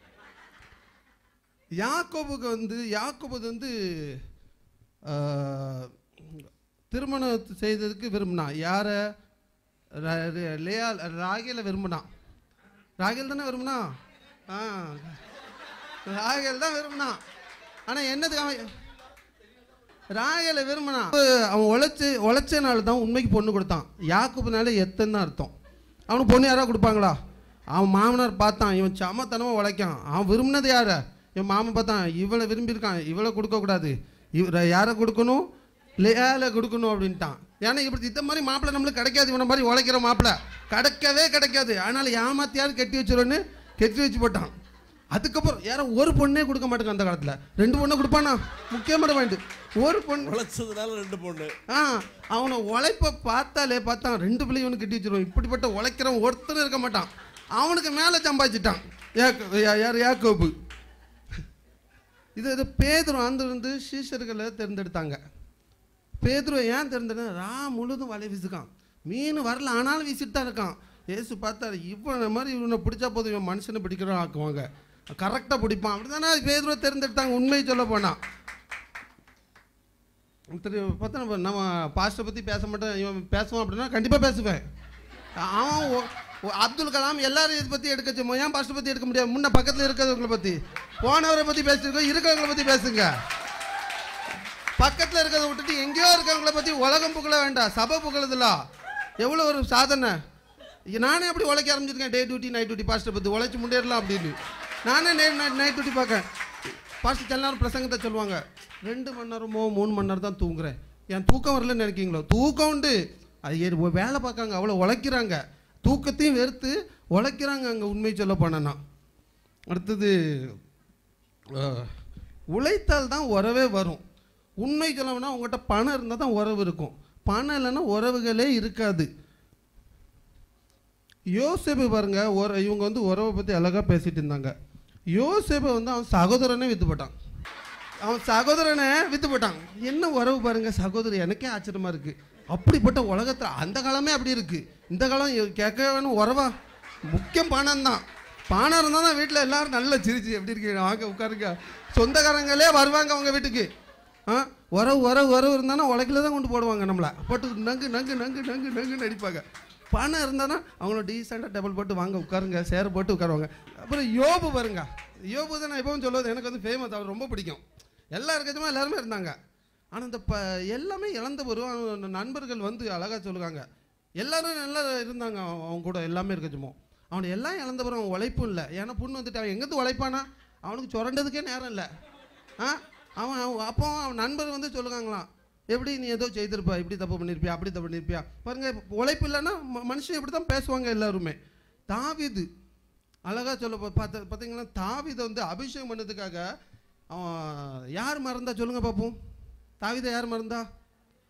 யாக்கோபுக்கு வந்து யாக்கோபு வந்து ஆஹ், திருமணம் செய்ததுக்கு விரும்பினான் யாரை ர- ர- லேயா ராகேல விரும்பினான் ராகேல் தானே விரும்பினா ஆ ராகேல் தான் விரும்பினான் ஆனால் என்னதுக்கு அவன் ராகேல விரும்பினான் அவன் உழைச்சி உழைச்சனால தான் உண்மைக்கு பொண்ணு கொடுத்தான் யாக்குப்புனால எத்தனை தான் அர்த்தம் அவனுக்கு பொண்ணு யாராவது கொடுப்பாங்களா அவன் மாமனார் பார்த்தான் இவன் சமத்தனமாக உழைக்கான் அவன் விரும்பினது யார இவன் மாமன் பார்த்தான் இவளை விரும்பியிருக்கான் இவளை கொடுக்கக்கூடாது இவரை யாரை கொடுக்கணும் லேல கொடுக்கணும் அப்படின்ட்டான் ஏன்னா இப்படி இந்த மாதிரி மாப்பிள்ளை நம்மளுக்கு கிடைக்காது இவனை மாதிரி உழைக்கிற மாப்பிள்ளை கிடைக்கவே கிடைக்காது அதனால ஏமாத்தியாவது கட்டி வச்சிருன்னு கட்டி வச்சு போட்டான் அதுக்கப்புறம் யாரும் ஒரு பொண்ணே கொடுக்க மாட்டாங்க அந்த காலத்தில் ரெண்டு பொண்ணை கொடுப்பானா முக்கியமான பாயிண்ட் ஒரு பொண்ணு உழைச்சதுனால ரெண்டு பொண்ணு ஆ அவனை உழைப்ப பார்த்தாலே பார்த்தான் ரெண்டு பிள்ளையும் இவனுக்கு கட்டி வச்சிருவான் இப்படிப்பட்ட உழைக்கிறவன் ஒருத்தரும் இருக்க மாட்டான் அவனுக்கு மேலே சம்பாதிச்சிட்டான் யாக்கோ- யா- யார் யாக்கோபு இது இது பேதுரு அந்த வந்து சீஷர்களை தேர்ந்தெடுத்தாங்க பேதுரு ஏன் தேர்ந்தெடுத்தா ரா முழுதும் வலை வீசுக்கான் மீன் வரல ஆனாலும் வீசிட்டு தான் இருக்கான் ஏசு பார்த்தாரு இவனை மாதிரி இவனை பிடிச்சா போதும் இவன் மனுஷனை பிடிக்கிறோம் ஆக்குவாங்க கரெக்டாக பிடிப்பான் அப்படி தானே பேதுருவை தேர்ந்தெடுத்தாங்க உண்மையை சொல்ல போனால் திரு பார்த்தா நம்ம நம்ம பாஸ்டரை பற்றி பேச மாட்டேன் இவன் பேசுவான் அப்படின்னா கண்டிப்பாக பேசுவேன் அவன் ஒ- ஒ- அப்துல் கலாம் எல்லாரும் இதை பற்றி எடுக்க சொன்னோம் ஏன் பாஸ்டர் பற்றி எடுக்க முடியாது முன்ன பக்கத்தில் இருக்கிறவங்களை பற்றி போனவரை பற்றி பேசிருக்கோம் இருக்கிறவங்கள பற்றி பேசுங்க பக்கத்தில் இருக்கிறத விட்டுட்டு எங்கேயோ இருக்கிறவங்கள பற்றி உலகம் புகழ வேண்டாம் சபை புகழுதுல எவ்வளோ ஒரு சாதனை இ- நானே அப்படி உழைக்க ஆரம்பிச்சிருக்கேன் day duty night duty pastor பற்றி உழைச்சி முன்னேறலாம் அப்படின்னு நானே நைட் டியூட்டி பார்க்கேன் பாஸ்டர் சில நேரம் பிரசங்கத்தை சொல்லுவாங்க ரெண்டு மணி நேரமோ மூணு மணி நேரம் தான் தூங்குறேன் என் தூக்கம் வரலன்னு நினைக்கிங்களோ தூக்கம் உண்டு அது ஏ- வேலை பார்க்காங்க அவ்வளோ உழைக்கிறாங்க தூக்கத்தையும் வெறுத்து உழைக்கிறாங்க அங்கே உண்மை சொல்ல போனேன்னா அடுத்தது அஹ், உழைத்தால் தான் உறவே வரும் உண்மை சொல்லணும்னா உங்கள்கிட்ட பணம் இருந்தால் தான் உறவு இருக்கும் பணம் இல்லைன்னா உறவுகளே இருக்காது யோசேப்பு பாருங்க ஒரு இவங்க வந்து உறவை பற்றி அழகாக பேசிட்டு இருந்தாங்க யோசேப்பை வந்து அவன் சகோதரனே வித்து போட்டான் அவன் சகோதரனை வித்து போட்டான் என்ன உறவு பாருங்க சகோதரி எனக்கே ஆச்சரியமா இருக்கு அப்படிப்பட்ட உலகத்தில் அந்த காலமே அப்படி இருக்கு இந்த காலம் கேட்க வேணும் உறவா முக்கியம் பணம் தான் பணம் இருந்தால் தான் வீட்டில் எல்லாரும் நல்லா சிரிச்சு எப்படி இருக்கீங்க வாங்க உட்காருங்க சொந்தக்காரங்களே வருவாங்க அவங்க வீட்டுக்கு ஆ உறவு உறவு உறவு இருந்தானா உலகில தான் கொண்டு போடுவாங்க நம்மளை போட்டு நங்கு நங்கு நங்கு நங்கு நங்குன்னு அடிப்பாங்க பணம் இருந்தானா அவங்கள டீசெண்டாக டேபிள் போட்டு வாங்க உட்காருங்க சேர் போட்டு உட்காருவாங்க அப்புறம் யோபு பாருங்க யோபு தான் நான் எப்பவும் சொல்லுவது எனக்கு வந்து ஃபேமஸ் அவர் ரொம்ப பிடிக்கும் எல்லா இருக்கச்சுமா எல்லாருமே இருந்தாங்க ஆனால் இந்த ப எல்லாமே இழந்த ஒரு நண்பர்கள் வந்து அழகாக சொல்லுவாங்க எல்லாரும் நல்லா இருந்தாங்க அவன் அவன் கூட எல்லாமே இருக்கச்சுமோ அவனை எல்லாம் இழந்த பிறகு அவன் உழைப்பும் இல்லை ஏன்னா புண்ணு வந்துட்டு அவன் எங்கேருந்து உழைப்பானா அவனுக்கு சுரண்டதுக்கே நேரம் இல்லை ஆ அவன் அவன் அப்போ அவன் நண்பர் வந்து சொல்லுவாங்களாம் எப்படி நீ ஏதோ செய்திருப்பா இப்படி தப்பு பண்ணியிருப்பியா அப்படி தப்பு பண்ணியிருப்பியா பாருங்க இப்ப உழைப்பு இல்லைன்னா ம- மனுஷன் இப்படி தான் பேசுவாங்க எல்லாருமே தாவிது அழகாக சொல்ல பா- பார்த்த பார்த்தீங்கன்னா தாவிதை வந்து அபிஷேகம் பண்ணதுக்காக அவன் யார் மறந்தா சொல்லுங்க பார்ப்போம் தாவிதை யார் மறந்தா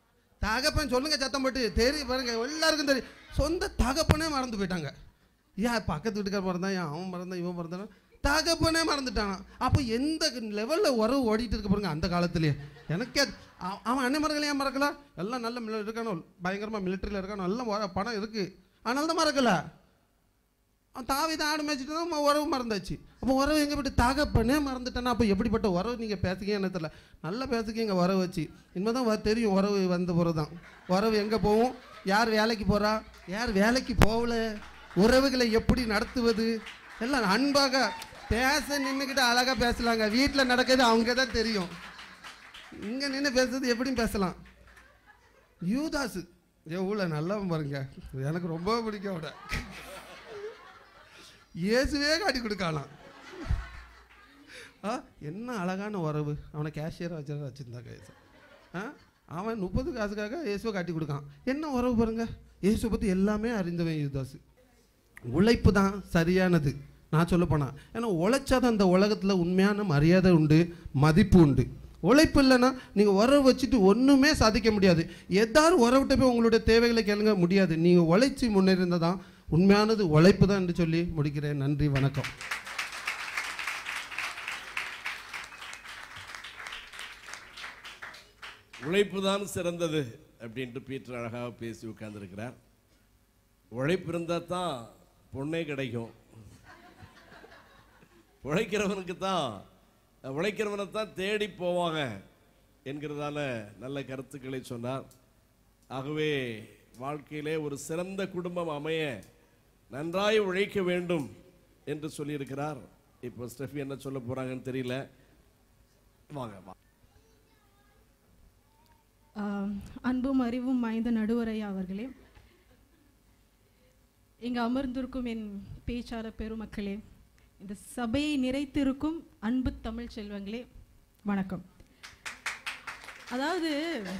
தகப்பன் சொல்லுங்க சத்தம் போட்டு தெரியும் பாருங்க எல்லாருக்கும் தெரியும் சொந்த தகப்பனே மறந்து போயிட்டாங்க ஏன் பக்கத்து வீட்டுக்கார மறந்தான் ஏன் அவன் மறந்தான் இவன் மறந்தான் தகப்பனே மறந்துட்டானா அப்போ எந்த லெவலில் உறவு ஓடிட்டு இருக்கு பாருங்க அந்த காலத்துலேயே எனக்கே அது- அவ- அவன் அண்ணன் மறக்கல ஏன் மறக்கல எல்லாம் நல்ல மில இருக்கானோ பயங்கரமாக மிலிட்டரியில் இருக்கானோ எல்லாம் வ- பணம் இருக்குது அதனால தான் மறக்கல அவன் தாவி தான் ஆடு மேய்ச்சிட்டு தான் ம- உறவு மறந்தாச்சு அப்போ உறவு எங்கே போயிட்டு தகப்பனே மறந்துட்டேன்னா அப்போ எப்படிப்பட்ட உறவு நீங்கள் பேசுங்க என்ன தெரியல நல்லா பேசுக்கீங்க உறவு வச்சு இனிமேல் தான் வ- தெரியும் உறவு வந்த பிறகு தான் உறவு எங்கே போகும் யார் வேலைக்கு போகிறா யார் வேலைக்கு போகல உறவுகளை எப்படி நடத்துவது எல்லாம் அன்பாக பேச நின்றுக்கிட்டு அழகாக பேசலாங்க வீட்டில் நடக்கிறது அவங்க தான் தெரியும் இங்கே நின்று பேசுறது எப்படியும் பேசலாம் யூதாசு எவ்வளோ நல்லவன் பாருங்க எனக்கு ரொம்ப பிடிக்கும் அவட இயேசுவே காட்டி கொடுக்கலாம் ஆ என்ன அழகான உறவு அவனை கேஷியராக வச்சு வச்சுருந்தாங்க இயேசு ஆ அவன் முப்பது காசுக்காக இயேசுவை காட்டி கொடுக்கான் என்ன உறவு பாருங்க இயேசுவை பற்றி எல்லாமே அறிந்தவன் யூதாசு உழைப்பு தான் சரியானது நான் சொல்ல போனா ஏன்னா உழைச்சாதான் அந்த உலகத்தில் உண்மையான மரியாதை உண்டு மதிப்பு உண்டு உழைப்பு இல்லைன்னா நீங்கள் உறவு வச்சுட்டு ஒன்றுமே சாதிக்க முடியாது எதாரும் உறவிட்ட போய் உங்களுடைய தேவைகளை கேளுங்க முடியாது நீங்கள் உழைச்சி முன்னேறிந்தால் தான் உண்மையானது உழைப்பு தான் என்று சொல்லி முடிக்கிறேன் நன்றி வணக்கம் உழைப்பு தான் சிறந்தது அப்படின்ட்டு பீட்டர் அழகாக பேசி உட்கார்ந்துருக்கிறார் உழைப்பு இருந்தால் தான் பொண்ணே கிடைக்கும் உழைக்கிறவனுக்கு தான் உழைக்கிறவனை தான் தேடி போவாங்க என்கிறதான நல்ல கருத்துக்களை சொன்னார் ஆகவே வாழ்க்கையிலே ஒரு சிறந்த குடும்பம் அமைய நன்றாய் உழைக்க வேண்டும் என்று சொல்லியிருக்கிறார் இப்போ ஸ்டெஃபி என்ன சொல்ல போறாங்கன்னு தெரியல வாங்க வா ஆஹ் அன்பும் அறிவும் வாய்ந்த நடுவரையா அவர்களே இங்கு அமர்ந்திருக்கும் என் பேச்சாளர் பெருமக்களே இந்த சபையை நிறைத்திருக்கும் அன்பு தமிழ் செல்வங்களே வணக்கம் அதாவது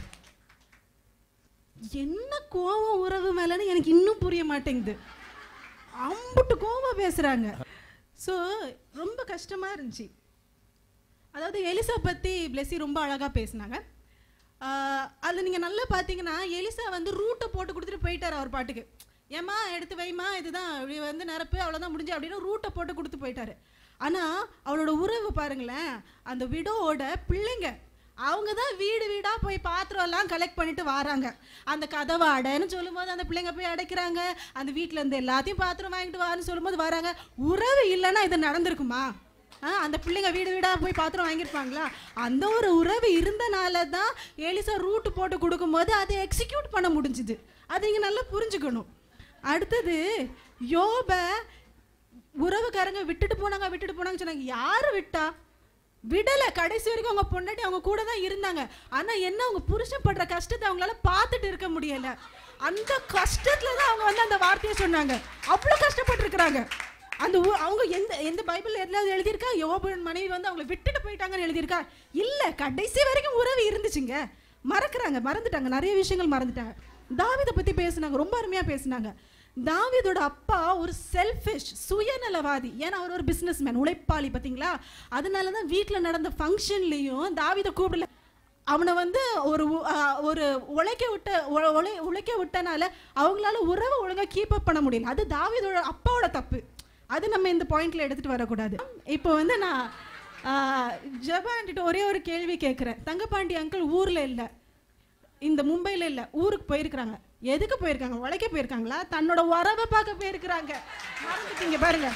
என்ன கோவம் உறவு மேலன்னு எனக்கு இன்னும் புரிய மாட்டேங்குது அம்புட்டு கோவம் பேசுறாங்க ஸோ ரொம்ப கஷ்டமா இருந்துச்சு அதாவது எலிசா பற்றி பிளெஸி ரொம்ப அழகாக பேசினாங்க அதில் நீங்கள் நல்லா பார்த்தீங்கன்னா எலிசா வந்து ரூட்டை போட்டு கொடுத்துட்டு போயிட்டார் அவர் பாட்டுக்கு ஏம்மா எடுத்து வைமா இதுதான் இப்படி வந்து நிரப்பு அவ்வளோதான் முடிஞ்சு அப்படின்னு ரூட்டை போட்டு கொடுத்து போயிட்டாரு ஆனால் அவளோட உறவு பாருங்களேன் அந்த விடோவோட பிள்ளைங்க அவங்க தான் வீடு வீடாக போய் பாத்திரம் எல்லாம் கலெக்ட் பண்ணிட்டு வராங்க அந்த கதவை அடைன்னு சொல்லும்போது அந்த பிள்ளைங்க போய் அடைக்கிறாங்க அந்த வீட்டில் இருந்து எல்லாத்தையும் பாத்திரம் வாங்கிட்டு வான்னு சொல்லும்போது வராங்க உறவு இல்லைன்னா இது நடந்திருக்குமா ஆ, அந்த பிள்ளைங்க வீடு வீடாக போய் பாத்திரம் வாங்கியிருப்பாங்களா அந்த ஒரு உறவு இருந்தனால தான் எலிசா ரூட் போட்டு கொடுக்கும்போது அதை எக்ஸிக்யூட் பண்ண முடிஞ்சுது அது இங்கே நல்லா புரிஞ்சுக்கணும் அடுத்தது யோப உறவுக்காரங்க விட்டுட்டு போனாங்க விட்டுட்டு போனாங்க சொன்னாங்க யாரு விட்டா விடல கடைசி வரைக்கும் அவங்க பொண்டாட்டி அவங்க கூட தான் இருந்தாங்க ஆனா என்ன அவங்க புருஷன் படுற கஷ்டத்தை அவங்களால பார்த்துட்டு இருக்க முடியல அந்த கஷ்டத்துல தான் அவங்க வந்து அந்த வார்த்தையை சொன்னாங்க அவ்வளவு கஷ்டப்பட்டு அந்த ஊ- அவங்க எந்த எந்த பைபிள் எதாவது எழுதியிருக்கா யோபன் மனைவி வந்து அவங்களை விட்டுட்டு போயிட்டாங்கன்னு எழுதியிருக்கா இல்ல கடைசி வரைக்கும் உறவு இருந்துச்சுங்க மறக்கறாங்க மறந்துட்டாங்க நிறைய விஷயங்கள் மறந்துட்டாங்க தாவீதை பத்தி பேசுனாங்க ரொம்ப அருமையா பேசுனாங்க தாவீதோட அப்பா ஒரு செல்ஃபிஷ் சுயநலவாதி ஏன்னா அவர் ஒரு பிசினஸ்மேன் உழைப்பாளி பாத்தீங்களா அதனால தான் வீட்டில் நடந்த ஃபங்க்ஷன்லேயும் தாவீதை கூப்பிடல அவனை வந்து ஒரு உ- ஆ, ஒரு உழைக்க விட்ட உ- உழை உழைக்க விட்டனால அவங்களால உறவை ஒழுங்கா கீப் அப் பண்ண முடியல அது தாவீதோட அப்பாவோட தப்பு அது நம்ம இந்த பாயிண்ட்ல எடுத்துட்டு வரக்கூடாது இப்போ வந்து நான் ஜபாண்டிட்ட ஒரே ஒரு கேள்வி கேட்குறேன் தங்கப்பாண்டி அங்கிள் ஊர்ல இல்லை இந்த மும்பையில் இல்லை ஊருக்கு போயிருக்கிறாங்க எதுக்கு போயிருக்காங்க உழைக்க போயிருக்காங்களா தன்னோட உறவை பார்க்க போயிருக்கிறாங்க மறந்துட்டீங்க பாருங்க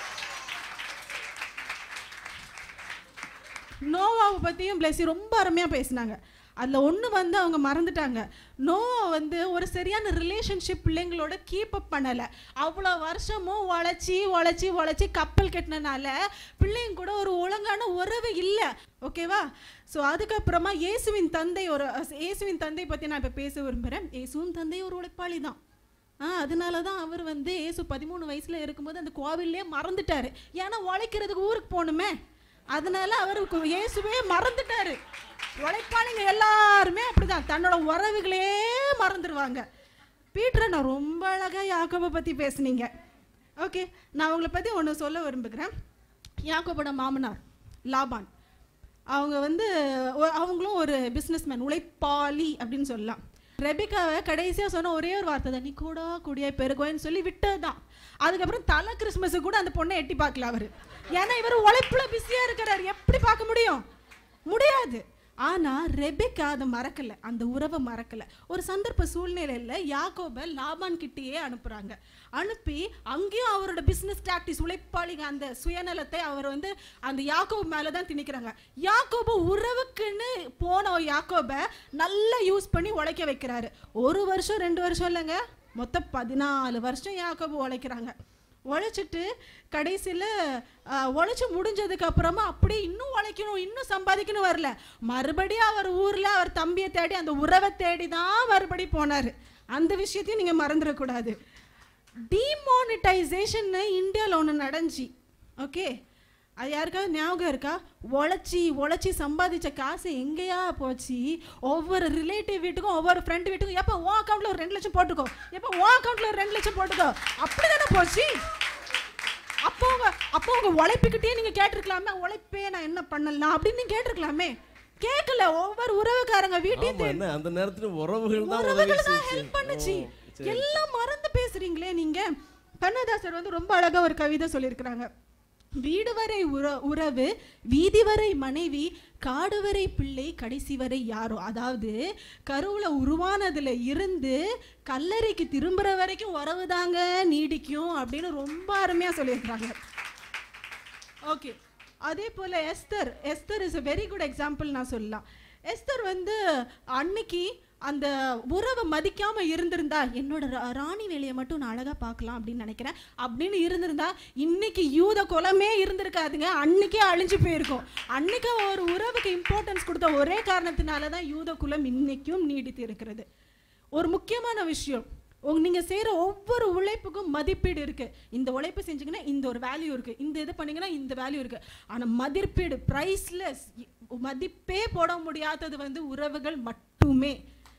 நோவாவை பற்றியும் பிளஸி ரொம்ப அருமையாக பேசினாங்க அதில் ஒன்று வந்து அவங்க மறந்துட்டாங்க நோவா வந்து ஒரு சரியான ரிலேஷன்ஷிப் பிள்ளைங்களோட கீப் அப் பண்ணலை அவ்வளோ வருஷமும் உழைச்சி உழைச்சி உழைச்சி கப்பல் கட்டினனால பிள்ளைங்க கூட ஒரு ஒழுங்கான உறவு இல்லை ஓகேவா ஸோ அதுக்கப்புறமா இயேசுவின் தந்தை ஒரு இயேசுவின் தந்தை பற்றி நான் இப்போ பேச விரும்புகிறேன் இயேசுவின் தந்தை ஒரு உழைப்பாளி தான் ஆ அதனால தான் அவர் வந்து இயேசு பதிமூணு வயசுல இருக்கும்போது அந்த கோவில்லே மறந்துட்டாரு ஏன்னா உழைக்கிறதுக்கு ஊருக்கு போகணுமே அதனால அவருக்கு இயேசுவே மறந்துட்டாரு உழைப்பாளிங்க எல்லாருமே அப்படிதான் தன்னோட உறவுகளே மறந்துடுவாங்க பீட்டரை நான் ரொம்ப அழகா யாக்கோபை பற்றி பேசுனீங்க ஓகே நான் உங்களை பற்றி ஒன்று சொல்ல விரும்புகிறேன் யாக்கோபோட மாமனார் லாபான் அவங்க வந்து ஒ- அவங்களும் ஒரு பிஸ்னஸ்மேன் உழைப்பாளி அப்படின்னு சொல்லலாம் ரெபிகாவை கடைசியா சொன்ன ஒரே ஒரு வார்த்தை தான் நீ கூட கூடிய பெருகுவேன்னு சொல்லி விட்டதுதான் அதுக்கப்புறம் தலை கிறிஸ்மஸ் கூட அந்த பொண்ணை எட்டி பார்க்கல அவரு ஏன்னா இவர் உழைப்புல பிஸியா இருக்கிறாரு எப்படி பார்க்க முடியும் முடியாது ஆனா ரெபெக்கா அதை மறக்கல அந்த உறவை மறக்கல ஒரு சந்தர்ப்ப சூழ்நிலையில யாக்கோப லாபான் கிட்டேயே அனுப்புறாங்க அனுப்பி அங்கேயும் அவரோட பிசினஸ் டாக்டிஸ் உழைப்பாளிங்க அந்த சுயநலத்தை அவர் வந்து அந்த யாக்கோப் மேல தான் திணிக்கிறாங்க யாக்கோபு உறவுக்குன்னு போன யாக்கோப நல்லா யூஸ் பண்ணி உழைக்க வைக்கிறாரு ஒரு வருஷம் ரெண்டு வருஷம் இல்லைங்க மொத்தம் பதினாலு வருஷம் யாக்கோபு உழைக்கிறாங்க உழைச்சிட்டு கடைசியில் உழைச்சி முடிஞ்சதுக்கு அப்புறமா அப்படியே இன்னும் உழைக்கணும் இன்னும் சம்பாதிக்கணும் வரல மறுபடியும் அவர் ஊரில் அவர் தம்பியை தேடி அந்த உறவை தேடி தான் மறுபடி போனார் அந்த விஷயத்தையும் நீங்கள் மறந்துடக்கூடாது டிமானிட்டைசேஷன் இந்தியாவில் ஒன்று நடந்துச்சு ஓகே அது யாருக்காவது ஞாபகம் இருக்கா உழைச்சி உழைச்சி சம்பாதிச்ச காசு எங்கேயா போச்சு ஒவ்வொரு ரிலேட்டிவ் வீட்டுக்கும் ஒவ்வொரு ஃப்ரெண்ட் வீட்டுக்கும் எப்போ உன் அக்கௌண்ட்டில் ஒரு ரெண்டு லட்சம் போட்டுக்கோ எப்போ உன் அக்கௌண்ட்டில் ஒரு ரெண்டு லட்சம் போட்டுக்கோ அப்படி தானே போச்சு அப்போ உங்க அப்போ உங்க உழைப்புக்கிட்டே நீங்க கேட்டிருக்கலாமே உழைப்பே நான் என்ன பண்ணலாம் அப்படின்னு நீங்க கேட்டிருக்கலாமே கேட்கல ஒவ்வொரு உறவுக்காரங்க வீட்டையும் ஆமா என்ன அந்த நேரத்துல உறவுகள் தான் உதவி உறவுகள் தான் செஞ்சு ஹெல்ப் பண்ணுச்சு ஓ, சரி. எல்லாம் மறந்து பேசுறீங்களே நீங்க கண்ணதாசர் வந்து ரொம்ப அழகா ஒரு கவிதை சொல்லியிருக்கிறாங்க வீடு வரை உற உறவு வீதி வரை மனைவி காடு வரை பிள்ளை கடைசி வரை யாரோ அதாவது கருவுல உருவானதுல இருந்து கல்லறைக்கு திரும்புற வரைக்கும் உறவு தாங்க நீடிக்கும் அப்படின்னு ரொம்ப அருமையா சொல்லியிருக்கிறாங்க ஓகே அதே போல Esther Esther is a very good example நான் சொல்லலாம் எஸ்தர் வந்து அன்னைக்கு அந்த உறவை மதிக்காம இருந்திருந்தா என்னோட ரா- ராணி வேலையை மட்டும் நான் அழகா பார்க்கலாம் அப்படின்னு நினைக்கிறேன் அப்படின்னு இருந்திருந்தா இன்னைக்கு யூத குலமே இருந்திருக்காதுங்க அன்னைக்கே அழிஞ்சு போயிருக்கும் அன்னைக்கு ஒரு உறவுக்கு இம்பார்ட்டன்ஸ் கொடுத்த ஒரே காரணத்தினால தான் யூத குலம் இன்னைக்கும் நீடித்து இருக்கிறது ஒரு முக்கியமான விஷயம் உங்க நீங்க செய்யற ஒவ்வொரு உழைப்புக்கும் மதிப்பீடு இருக்கு இந்த உழைப்பு செஞ்சீங்கன்னா இந்த ஒரு வேல்யூ இருக்கு இந்த இது பண்ணீங்கன்னா இந்த வேல்யூ இருக்கு ஆனா மதிப்பீடு பிரைஸ்லெஸ் மதிப்பே போட முடியாதது வந்து உறவுகள் மட்டுமே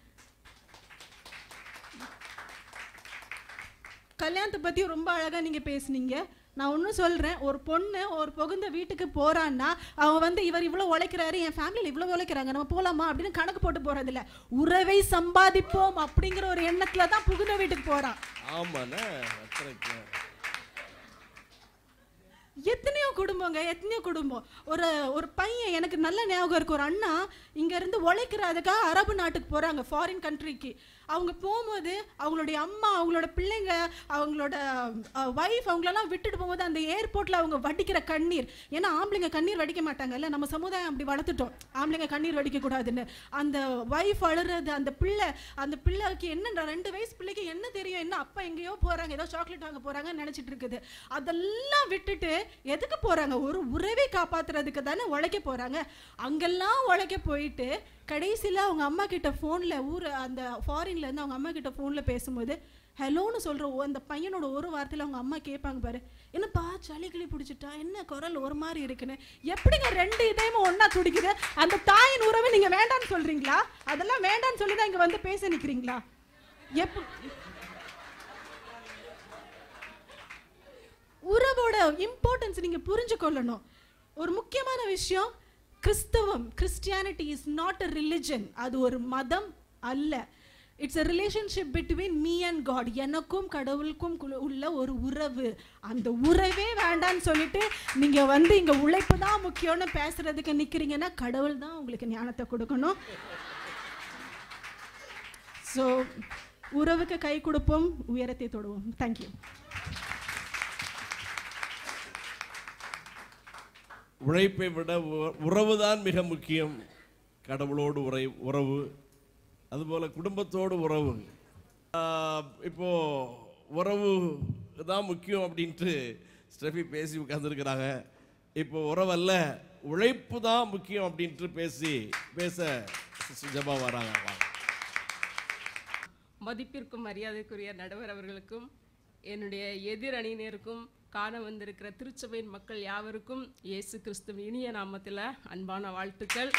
கல்யாணத்தை பத்தி ரொம்ப அழகா நீங்க பேசுனீங்க நான் ஒன்றும் சொல்றேன் ஒரு பொண்ணு ஒரு புகுந்த வீட்டுக்கு போறான்னா அவ வந்து இவர் இவ்வளவு உழைக்கிறாரு என் ஃபேமிலியில் இவ்வளவு உழைக்கிறாங்க நம்ம போலாமா அப்படின்னு கணக்கு போட்டு போறது இல்ல உறவை சம்பாதிப்போம் அப்படிங்கிற ஒரு எண்ணத்துல தான் புகுந்த வீட்டுக்கு போறான் ஆமாண்ணே correct. எத்தனையோ குடும்பங்க எத்தனையோ குடும்பம் ஒரு ஒரு பையன் எனக்கு நல்ல ஞாபகம் இருக்கு ஒரு அண்ணா இங்க இருந்து உழைக்கிறதுக்காக அரபு நாட்டுக்கு போறாங்க ஃபாரின் கண்ட்ரிக்கு அவங்க போகும்போது அவங்களுடைய அம்மா அவங்களோட பிள்ளைங்க அவங்களோட ஒய்ஃப் அவங்களெல்லாம் விட்டுட்டு போகும்போது அந்த ஏர்போர்ட்ல அவங்க வடிக்கிற கண்ணீர் ஏன்னா ஆம்பளைங்க கண்ணீர் வடிக்க மாட்டாங்கல்ல நம்ம சமுதாயம் அப்படி வளர்த்துட்டோம் ஆம்பளைங்க கண்ணீர் வடிக்க கூடாதுன்னு அந்த ஒய்ஃப் அழுறது அந்த பிள்ளை அந்த பிள்ளைக்கு என்ன ரெண்டு வயசு பிள்ளைக்கு என்ன தெரியும் என்ன அப்பா எங்கேயோ போறாங்க ஏதோ சாக்லேட் வாங்க போறாங்கன்னு நினைச்சிட்டு இருக்குது அதெல்லாம் விட்டுட்டு எதுக்கு போறாங்க ஒரு உறவை காப்பாத்துறதுக்கு தானே உழைக்க போறாங்க அங்கெல்லாம் உழைக்க போயிட்டு கடைசியில் அவங்க அம்மா கிட்ட ஃபோனில் ஊர் அந்த ஃபாரின்ல இருந்து அவங்க அம்மா கிட்ட ஃபோனில் பேசும்போது ஹலோன்னு சொல்கிற அந்த பையனோட ஒரு வார்த்தையில் அவங்க அம்மா கேட்பாங்க பாரு என்னப்பா சளி கிளி பிடிச்சிட்டா என்ன குரல் ஒரு மாதிரி இருக்குன்னு எப்படிங்க ரெண்டு இதயமும் ஒண்ணா துடிக்குது அந்த தாயின் உறவை நீங்க வேண்டாம்னு சொல்றீங்களா அதெல்லாம் வேண்டாம்னு சொல்லி தான் இங்க வந்து பேச நிக்கிறீங்களா எப்ப உறவோட இம்பார்ட்டன்ஸ் நீங்க புரிஞ்சு கொள்ளணும் ஒரு முக்கியமான விஷயம் கிறிஸ்தவம் Christianity is not a religion அது ஒரு மதம் அல்ல it's a relationship between me and God எனக்கும் கடவுளுக்கும் குள்ள- உள்ள ஒரு உறவு அந்த உறவே வேண்டான்னு சொல்லிட்டு நீங்க வந்து இங்க உழைப்பு தான் முக்கியம்னு பேசுறதுக்கு நிக்கிறீங்கன்னா கடவுள் தான் உங்களுக்கு ஞானத்தை கொடுக்கணும் ஸோ உறவுக்கு கை கொடுப்போம் உயரத்தை தொடுவோம் தேங்க்யூ உழைப்பை விட உ- உறவுதான் மிக முக்கியம் கடவுளோடு உரை உறவு அதுபோல குடும்பத்தோடு உறவு ஆஹ், இப்போ உறவு தான் முக்கியம் அப்படின்ட்டு ஸ்டெஃபி பேசி உட்கார்ந்துருக்கிறாங்க இப்போ உறவல்ல உழைப்பு தான் முக்கியம் அப்படின்ட்டு பேசி பேச ஜபா வராங்க வாங்க. மதிப்பிற்கும் மரியாதைக்குரிய நடுவர் அவர்களுக்கும் என்னுடைய எதிர் அணியினருக்கும் காண வந்திருக்கிற திருச்சபையின் மக்கள் யாவருக்கும் இயேசு கிறிஸ்துவின் இனிய நாமத்தில் அன்பான வாழ்த்துக்கள்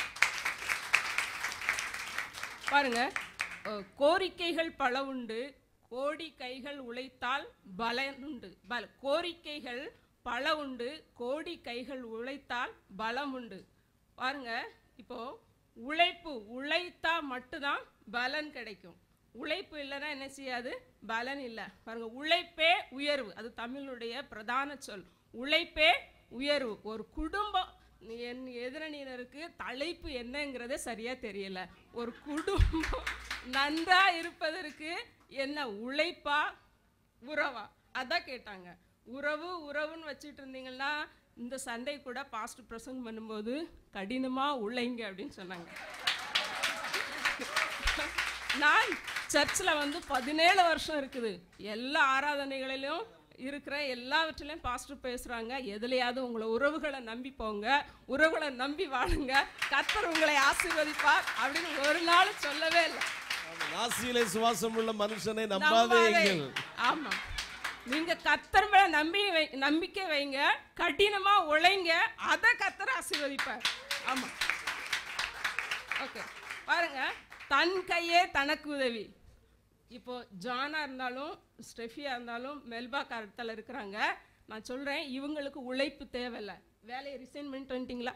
பாருங்க அஹ், கோரிக்கைகள் பல உண்டு கோடி கைகள் உழைத்தால் பலன் உண்டு பல கோரிக்கைகள் பல உண்டு கோடி கைகள் உழைத்தால் பலம் உண்டு பாருங்க இப்போ உழைப்பு உழைத்தா மட்டும்தான் பலன் கிடைக்கும் உழைப்பு இல்லைன்னா என்ன செய்யாது பலன் இல்லை பாருங்க உழைப்பே உயர்வு அது தமிழுடைய பிரதான சொல் உழைப்பே உயர்வு ஒரு குடும்பம் என் எதிரணியினருக்கு தலைப்பு என்னங்கிறதே சரியா தெரியல ஒரு குடும்பம் நன்றா இருப்பதற்கு என்ன உழைப்பா உறவா அதான் கேட்டாங்க உறவு உறவுன்னு வச்சுட்டு இருந்தீங்கன்னா இந்த சண்டை கூட பாஸ்ட் பிரசங்கம் பண்ணும்போது கடினமா உழைங்க அப்படின்னு சொன்னாங்க நான் சர்ச்சில் வந்து பதினேழு வருஷம் இருக்குது எல்லா ஆராதனைகளிலும் இருக்கிற எல்லாவற்றிலையும் பாஸ்டர் பேசுறாங்க எதுலையாவது உங்களை உறவுகளை நம்பி போங்க உறவுகளை நம்பி வாழுங்க கர்த்தர் உங்களை ஆசீர்வதிப்பார் அப்படின்னு ஒரு நாள் சொல்லவே இல்லை நாசியிலே சுவாசம் உள்ள மனுஷனை நம்பாதேங்கள் ஆமா நீங்க கத்தர் மேல நம்பி வை நம்பிக்கை வைங்க கடினமா உழைங்க அதை கத்தர் ஆசீர்வதிப்பார் ஆமா ஓகே பாருங்க தன் கையே தனக்கு உதவி இப்போ ஜானா இருந்தாலும் ஸ்டெஃபியா இருந்தாலும் மெல்பா கரத்தில் இருக்கிறாங்க நான் சொல்றேன் இவங்களுக்கு உழைப்பு தேவையில்லை வேலையை ரிசைன் பண்ணிட்டு வந்துட்டீங்களா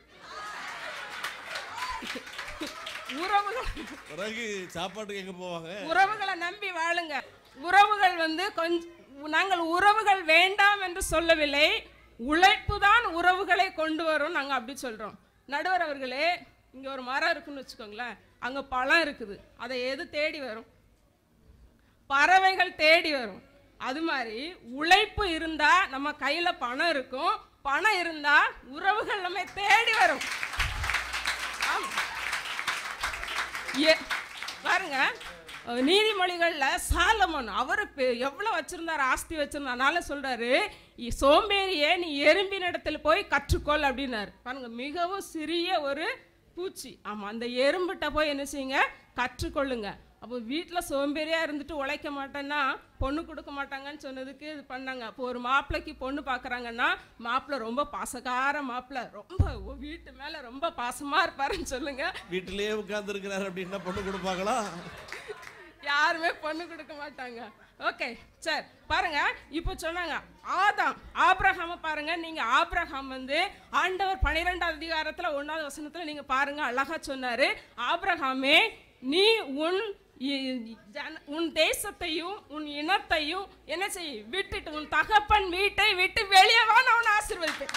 உறவுகள் பிறகு சாப்பாட்டுக்கு எங்க போவாங்க உறவுகளை நம்பி வாழுங்க உறவுகள் வந்து கொஞ்சம் நாங்கள் உறவுகள் வேண்டாம் என்று சொல்லவில்லை உழைப்பு தான் உறவுகளை கொண்டு வரும் நாங்கள் அப்படி சொல்றோம் நடுவர் அவர்களே இங்க ஒரு மரம் இருக்குன்னு வச்சுக்கோங்களேன் அங்க பழம் இருக்குது அதை எது தேடி வரும் பறவைகள் தேடி வரும் அது மாதிரி உழைப்பு இருந்தா நம்ம கையில பணம் இருக்கும் பணம் இருந்தா உறவுகள் நம்ம தேடி வரும் ஆமா ஏ- பாருங்க அஹ் நீதிமொழிகள்ல சாலமோன் அவர் எவ்வளவு வச்சிருந்தாரு ஆஸ்தி வச்சிருந்தனால சொல்றாரு "இ- சோம்பேறியே நீ எறும்பின் இடத்துல போய் கற்றுக்கொள் அப்படின்னாரு பாருங்க மிகவும் சிறிய ஒரு பூச்சி ஆமா அந்த எறும்பிட்ட போய் என்ன செய்யுங்க கற்றுக்கொள்ளுங்க அப்போ வீட்டில் சோம்பேறியா இருந்துட்டு உழைக்க மாட்டேன்னா பொண்ணு கொடுக்க மாட்டாங்கன்னு சொன்னதுக்கு இது பண்ணாங்க அப்போ ஒரு மாப்பிள்ளைக்கு பொண்ணு பார்க்குறாங்கன்னா மாப்பிள்ளை ரொம்ப பாசக்கார மாப்பிள்ளை ரொம்ப உ- வீட்டு மேலே ரொம்ப பாசமா இருப்பாருன்னு சொல்லுங்க வீட்டிலேயே உட்கார்ந்து இருக்கிறார் அப்படின்னா பொண்ணு கொடுப்பாங்களா யாருமே பொண்ணு கொடுக்க மாட்டாங்க ஓகே சரி பாருங்க இப்போ சொன்னாங்க ஆதாம் ஆபிரகாம பாருங்க நீங்க ஆபிரகாம் வந்து ஆண்டவர் பன்னிரெண்டாவது அதிகாரத்துல ஒன்னாவது வசனத்துல நீங்க பாருங்க அழகா சொன்னாரு ஆபிரகாமே நீ உன் இ- ஜன- உன் தேசத்தையும் உன் இனத்தையும் என்ன செய் விட்டுட்டு உன் தகப்பன் வீட்டை விட்டு வெளியே வா நான் உன்னை ஆசீர்வதிப்பேன்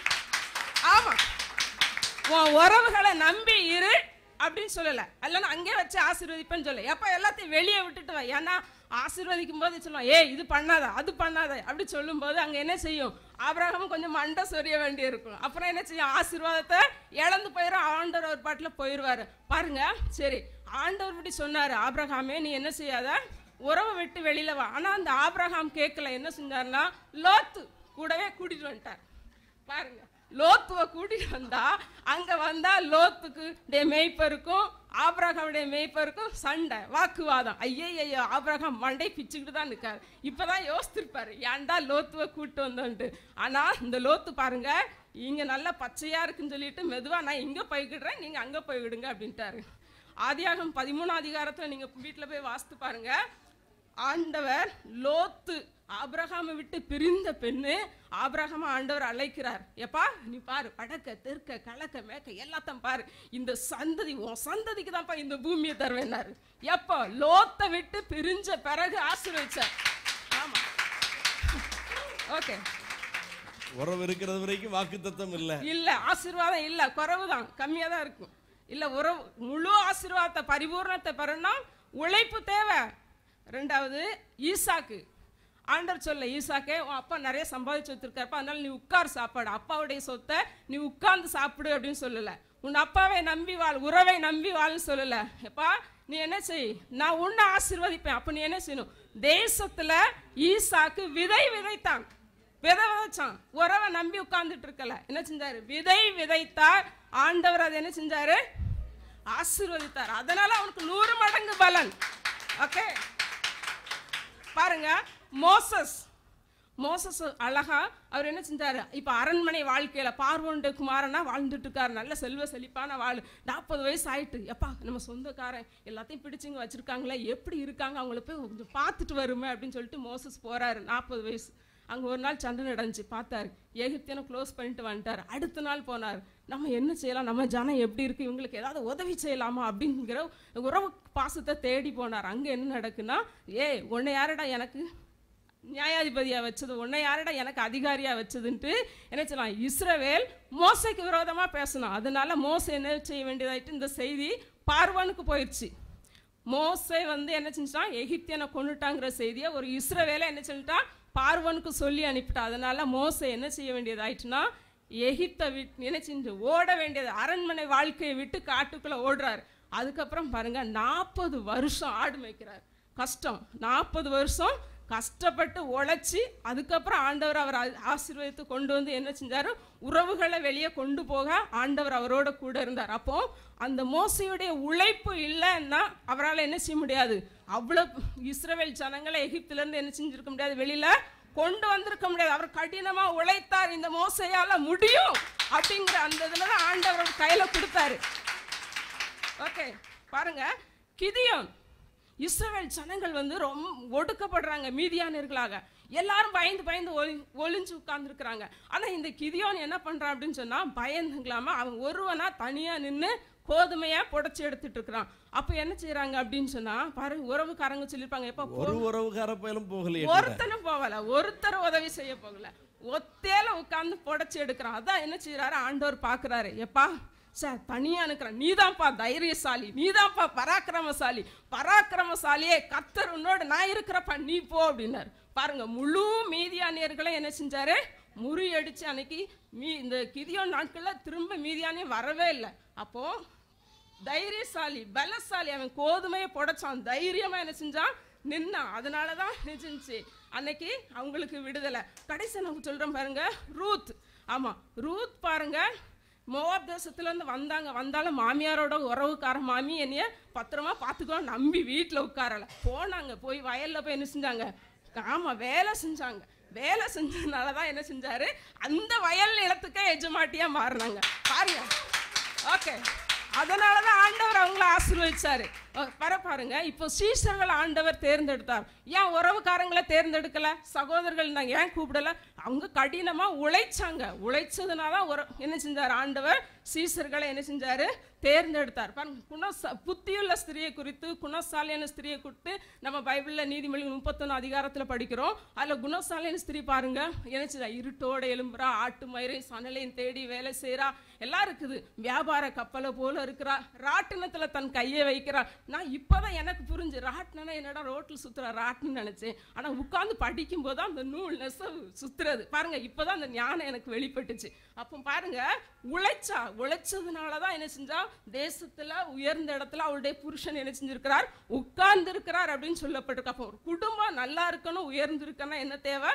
ஆமா உன் உறவுகளை நம்பி இரு அப்படின்னு சொல்லல அல்லனா அங்கே வச்சு ஆசீர்வதிப்பேன்னு சொல்ல எப்ப எல்லாத்தையும் வெளியே விட்டுட்டு வா ஏன்னா ஆசீர்வதிக்கும் போது சொல்லுவோம் ஏய் இது பண்ணாத அது பண்ணாத அப்படி சொல்லும்போது அங்க என்ன செய்யும் ஆபிரகாம் கொஞ்சம் மண்டை சொரிய வேண்டி இருக்கும் அப்புறம் என்ன செய்யும் ஆசீர்வாதத்தை இழந்து போயிடும் ஆண்டவர் ஒரு பாட்டில் போயிடுவாரு பாருங்க சரி ஆண்டவர் இப்படி சொன்னாரு ஆபிரகாமே நீ என்ன செய்யாத உறவை விட்டு வெளியில வா ஆனா அந்த ஆபிரகாம் கேட்கல என்ன செஞ்சாருன்னா லோத்து கூடவே கூட்டிட்டு வந்துட்டார் பாருங்க லோத்துவை கூட்டிட்டு வந்தா அங்க வந்தா லோத்துக்கு டே மேய்ப்பருக்கும் ஆபிரகாமுடைய மேய்ப்பருக்கும் சண்டை வாக்குவாதம் ஐயே ஐயோ ஆபிரகாம் மண்டை பிச்சுக்கிட்டு தான் நிற்காரு இப்பதான் யோசித்திருப்பாரு ஏன்டா லோத்துவை கூட்டு வந்தோன்ட்டு ஆனா இந்த லோத்து பாருங்க இங்க நல்லா பச்சையா இருக்குன்னு சொல்லிட்டு மெதுவா நான் இங்க போய்கிடுறேன் நீங்க அங்க போய் விடுங்க அப்படின்ட்டாரு ஆதியாகம் பதிமூணாம் அதிகாரத்துல நீங்க வீட்டுல போய் வாசித்து பாருங்க ஆண்டவர் லோத்து ஆபிரகாமை விட்டு பிரிந்த பெண்ணு ஆபிரகாம ஆண்டவர் அழைக்கிறார் எப்பா நீ பாரு வடக்க தெற்க கிழக்க மேக்க எல்லாத்தையும் பாரு இந்த சந்ததி உன் சந்ததிக்கு தான்ப்பா இந்த பூமியை தருவேன்னாரு எப்போ லோத்தை விட்டு பிரிஞ்ச பிறகு ஆசீர்வதிச்சார் ஆமா ஓகே உறவு இருக்கிறது வரைக்கும் வாக்குத்தத்தம் இல்ல இல்ல ஆசீர்வாதம் இல்ல குறைவுதான் கம்மியா தான் இருக்கும் இல்ல உறவு முழு ஆசீர்வாதத்தை பரிபூர்ணத்தை பெறணும் உழைப்பு தேவை ரெண்டாவது ஈசாக்கு ஆண்டர் சொல்ல ஈசாக்கே உன் அப்பா நிறைய சம்பாதிச்சு வச்சிருக்காருப்பா அதனால நீ உட்கார் சாப்பாடு அப்பாவுடைய சொத்தை நீ உட்கார்ந்து சாப்பிடு அப்படின்னு சொல்லல உன் அப்பாவை நம்பி வாழ் உறவை நம்பி வாழ்னு சொல்லல எப்பா நீ என்ன செய் நான் உன்னை ஆசீர்வதிப்பேன் அப்ப நீ என்ன செய்யணும் தேசத்துல ஈசாக்கு விதை விதைத்தான் விதை விதைச்சான் உறவை நம்பி உட்கார்ந்துட்டு இருக்கல என்ன செஞ்சாரு விதை விதைத்தார் ஆண்டவர் அதை என்ன செஞ்சாரு ஆசீர்வதித்தார் அதனால அவனுக்கு நூறு மடங்கு பலன் ஓகே பாருங்க மோசஸ் மோசஸ் அழகா அவர் என்ன செஞ்சாரு இப்ப அரண்மனை வாழ்க்கையில பார்வோண்டு குமாரனா வாழ்ந்துட்டு இருக்காரு நல்ல செல்வ செழிப்பான வாழ் நாற்பது வயசு ஆயிட்டு எப்பா நம்ம சொந்தக்காரன் எல்லாத்தையும் பிடிச்சிங்க வச்சிருக்காங்களே எப்படி இருக்காங்க அவங்கள போய் கொஞ்சம் பார்த்துட்டு வருமே அப்படின்னு சொல்லிட்டு மோசஸ் போறாரு நாற்பது வயசு அங்க ஒரு நாள் சண்டை நடந்துச்சு பார்த்தாரு எகிப்தியனை க்ளோஸ் பண்ணிட்டு வந்துட்டார் அடுத்த நாள் போனார் நம்ம என்ன செய்யலாம் நம்ம ஜனம் எப்படி இருக்கு இவங்களுக்கு ஏதாவது உதவி செய்யலாமா அப்படிங்கிற உறவு பாசத்தை தேடி போனார் அங்க என்ன நடக்குன்னா ஏய் உன்னை யாரடா எனக்கு நியாயாதிபதியா வச்சது உன்னை யாரடா எனக்கு அதிகாரியா வச்சதுன்ட்டு என்ன செய்யலாம் இஸ்ரவேல் மோசைக்கு விரோதமா பேசணும் அதனால மோசை என்ன செய்ய வேண்டியதாயிட்டு இந்த செய்தி பார்வனுக்கு போயிடுச்சு மோசே வந்து என்ன செஞ்சுட்டான் எகிப்தியனை கொண்டுட்டாங்கிற செய்தியை ஒரு இஸ்ரவேலை என்ன சொல்லிட்டான் பார்வனுக்கு சொல்லி அனுப்பிட்டான் அதனால மோசே என்ன செய்ய வேண்டியதாயிட்டுனா எகிப்தை விட்டு என்ன செஞ்சு ஓட வேண்டியது அரண்மனை வாழ்க்கையை விட்டு காட்டுக்குள்ள ஓடுறாரு அதுக்கப்புறம் பாருங்க நாற்பது வருஷம் ஆடு மேய்க்கிறார் கஷ்டம் நாற்பது வருஷம் கஷ்டப்பட்டு உழைச்சி அதுக்கப்புறம் ஆண்டவர் அவர் ஆ- ஆசீர்வதித்து கொண்டு வந்து என்ன செஞ்சாரு உறவுகளை வெளியே கொண்டு போக ஆண்டவர் அவரோட கூட இருந்தார் அப்போ அந்த மோசையுடைய உழைப்பு இல்லைன்னா அவரால் என்ன செய்ய முடியாது அவ்வளோ இஸ்ரவேல் ஜனங்களை எகிப்துல இருந்து என்ன செஞ்சிருக்க முடியாது வெளியில கொண்டு வந்திருக்க முடியாது அவர் கடினமா உழைத்தார் இந்த மோசையால முடியும் அப்படிங்கிற அந்த இதுல தான் ஆண்டவர் கையில கொடுத்தாரு ஓகே பாருங்க கிதியோன் இஸ்ரவேல் ஜனங்கள் வந்து ரொம்ப ஒடுக்கப்படுறாங்க மீதியானர்களாக எல்லாரும் பயந்து பயந்து ஒளி ஒளிஞ்சு உட்கார்ந்துருக்குறாங்க ஆனா இந்த கிதியோன் என்ன பண்றான் அப்படின்னு சொன்னா பயந்துங்களாம அவன் ஒருவனா தனியா நின்னு கோதுமையா புடைச்சி எடுத்துட்டு இருக்கிறான் அப்ப என்ன செய்யறாங்க அப்படின்னு சொன்னா பாருங்க உறவுக்காரங்க சொல்லிருப்பாங்க எப்ப ஒரு உறவுக்கார பயலும் போகலையே ஒருத்தனும் போகல ஒருத்தர் உதவி செய்ய போகல ஒத்தேல உட்கார்ந்து புடைச்சு எடுக்கிறான் அதான் என்ன செய்யறாரு ஆண்டவர் பாக்குறாரு எப்பா சார் தனியா இருக்கிறான் நீதான்ப்பா தைரியசாலி நீதான்ப்பா பராக்கிரமசாலி பராக்கிரமசாலியே கத்தர் உன்னோட நான் இருக்கிறப்பா நீ போ அப்படின்னாரு பாருங்க முழு மீதியானியர்களை என்ன செஞ்சாரு முறியடிச்சு அன்னைக்கு மீ இந்த கிதியோன் நாட்கள்ல திரும்ப மீதியானே வரவே இல்லை அப்போ தைரியசாலி பலசாலி அவன் கோதுமையை புடைச்சான் தைரியமா என்ன செஞ்சான் நின்னான் அதனால தான் நினைச்சு அன்னைக்கு அவங்களுக்கு விடுதலை கடைசி நான் சொல்றேன் பாருங்க ரூத் ஆமா ரூத் பாருங்க மோவாப் தேசத்துல இருந்து வந்தாங்க வந்தாலும் மாமியாரோட உறவுக்கார மாமி என்னைய பத்திரமா பார்த்துக்கோ நம்பி வீட்டில் உட்காரல போனாங்க போய் வயல்ல போய் என்ன செஞ்சாங்க ஆமா வேலை செஞ்சாங்க வேலை செஞ்சதுனால தான் என்ன செஞ்சாரு அந்த வயல் நிலத்துக்கே எஜமாட்டியா மாறினாங்க பாருங்க ஓகே அதனால தான் ஆண்டவர் அவங்கள ஆசீர்வதிச்சாரு அஹ் பர பாருங்க இப்போ சீசர்கள் ஆண்டவர் தேர்ந்தெடுத்தார் ஏன் உறவுக்காரங்களை தேர்ந்தெடுக்கல சகோதரர்கள் நாங்க ஏன் கூப்பிடல அவங்க கடினமா உழைச்சாங்க உழைச்சதுனால தான் உற- என்ன செஞ்சார் ஆண்டவர் சீசர்களை என்ன செஞ்சாரு தேர்ந்தெடுத்தார் பாருங்க குணச புத்தியுள்ள ஸ்திரியை குறித்து குணசாலியான ஸ்திரியை குறித்து நம்ம பைபிளில் நீதிமொழி முப்பத்தொன்று அதிகாரத்தில் படிக்கிறோம் அதில் குணசாலியான ஸ்திரீ பாருங்க என்ன செய்றா? இருட்டோட எலும்புறா ஆட்டு மயிரை சணலையும் தேடி வேலை செய்றா எல்லாம் இருக்குது வியாபார கப்பலை போல இருக்கிறா ராட்டினத்துல தன் கையை வைக்கிறா நான் இப்பதான் எனக்கு புரிஞ்சு ராட்டினா என்னடா ரோட்டில் சுத்துற ராட்டின்னு நினைச்சேன் ஆனா உட்கார்ந்து படிக்கும் போது அந்த நூல் நெசவு சுத்துறது பாருங்க இப்பதான் அந்த ஞானம் எனக்கு வெளிப்பட்டுச்சு அப்போ பாருங்க உழைச்சா உழைச்சதுனால தான் என்ன செஞ்சா தேசத்துல உயர்ந்த இடத்துல அவளுடைய புருஷன் என்ன செஞ்சிருக்கிறார் உட்கார்ந்து இருக்கிறார் அப்படின்னு சொல்லப்பட்டிருக்கு அப்போ ஒரு குடும்பம் நல்லா இருக்கணும் உயர்ந்து இருக்கணும் என்ன தேவை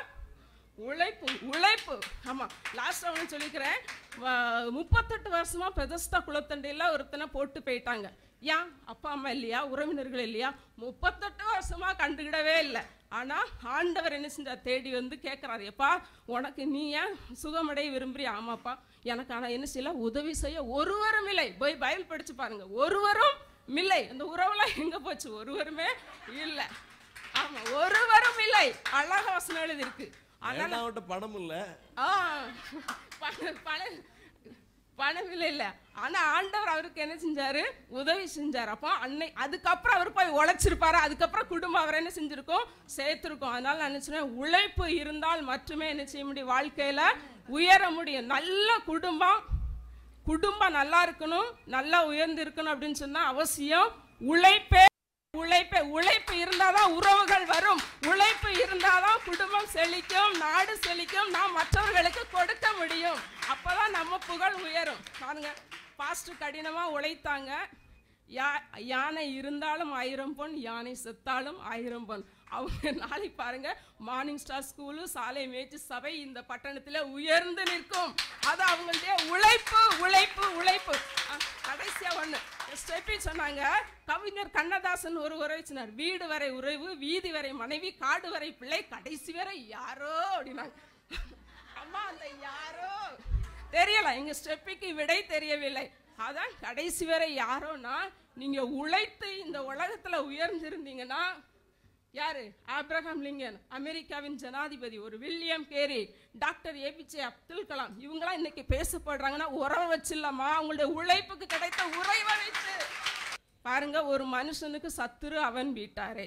உழைப்பு உழைப்பு ஆமா லாஸ்ட் ஒன்று சொல்லிக்கிறேன் வ- முப்பத்தெட்டு வருஷமா பெதஸ்தா குளத்தண்டையில ஒருத்தனை போட்டு போயிட்டாங்க ஏன் அப்பா அம்மா இல்லையா உறவினர்கள் இல்லையா முப்பத்தெட்டு வருஷமா கண்டுக்கிடவே இல்லை ஆனா ஆண்டவர் என்ன செஞ்சா தேடி வந்து கேட்கறாரு எப்பா உனக்கு நீ ஏன் சுகமடைய விரும்புறியா ஆமாப்பா எனக்கு ஆனா என்ன செய்யல உதவி செய்ய ஒருவரும் இல்லை போய் பைபிள் படிச்சு பாருங்க ஒருவரும் இல்லை அந்த உறவுலாம் எங்க போச்சு ஒருவருமே இல்லை ஆமா ஒருவரும் இல்லை அழக வசனம் எழுதி இருக்கு அதனால அவன்கிட்ட பணம் இல்ல ஆ, பண- பண- பணம் இல்லை இல்ல ஆனா ஆண்டவர் அவருக்கு என்ன செஞ்சாரு உதவி செஞ்சார் அப்போ அன்னை அதுக்கப்புறம் அவர் போய் உழைச்சிருப்பாரு அதுக்கப்புறம் குடும்பம் அவர் என்ன செஞ்சிருக்கோம் சேர்த்திருக்கோம் அதனால நான் என்ன சொன்னேன் உழைப்பு இருந்தால் மட்டுமே என்ன செய்ய முடியும் வாழ்க்கையில உயர முடியும் நல்ல குடும்பம் குடும்பம் நல்லா இருக்கணும் நல்லா உயர்ந்து இருக்கணும் அப்படின்னு சொன்னா அவசியம் உழைப்பே உழைப்பே உழைப்பு இருந்தாதான் உறவுகள் வரும் உழைப்பு இருந்தாதான் குடும்பம் செழிக்கும் நாடு செழிக்கும் நாம் மற்றவர்களுக்கு கொடுக்க முடியும் அப்பதான் நம்ம புகழ் உயரும் பாருங்க பாஸ்ட் கடினமா உழைத்தாங்க யா யானை இருந்தாலும் ஆயிரம் பொன் யானை செத்தாலும் ஆயிரம் பொன் அவங்க நாளைக்கு பாருங்க மார்னிங் ஸ்டார் ஸ்கூலு சாலை மேய்ச்சி சபை இந்த பட்டணத்துல உயர்ந்து நிற்கும் அது அவங்களுடைய உழைப்பு உழைப்பு உழைப்பு அஹ், கடைசியா ஒண்ணு ஸ்டெப்பி சொன்னாங்க கவிஞர் கண்ணதாசன் ஒரு உரை சொன்னார் வீடு வரை உறவு வீதி வரை மனைவி காடு வரை பிள்ளை கடைசி வரை யாரோ அப்படின்னாங்க அம்மா அந்த யாரோ தெரியல எங்க ஸ்டெப்பிக்கு விடை தெரியவில்லை அதான் கடைசி வரை யாரோன்னா நீங்க உழைத்து இந்த உலகத்துல உயர்ந்திருந்தீங்கன்னா யாரு ஆப்ரஹாம் லிங்கன் அமெரிக்காவின் ஜனாதிபதி ஒரு William Carey doctor APJ Abdul Kalam இவங்களாம் இன்னைக்கு பேசப்படுறாங்கன்னா உறவை வச்சிடலாமா அவங்களுடைய உழைப்புக்கு கிடைத்த உறைவை வைத்து பாருங்க ஒரு மனுஷனுக்கு சத்துரு அவன் வீட்டாரே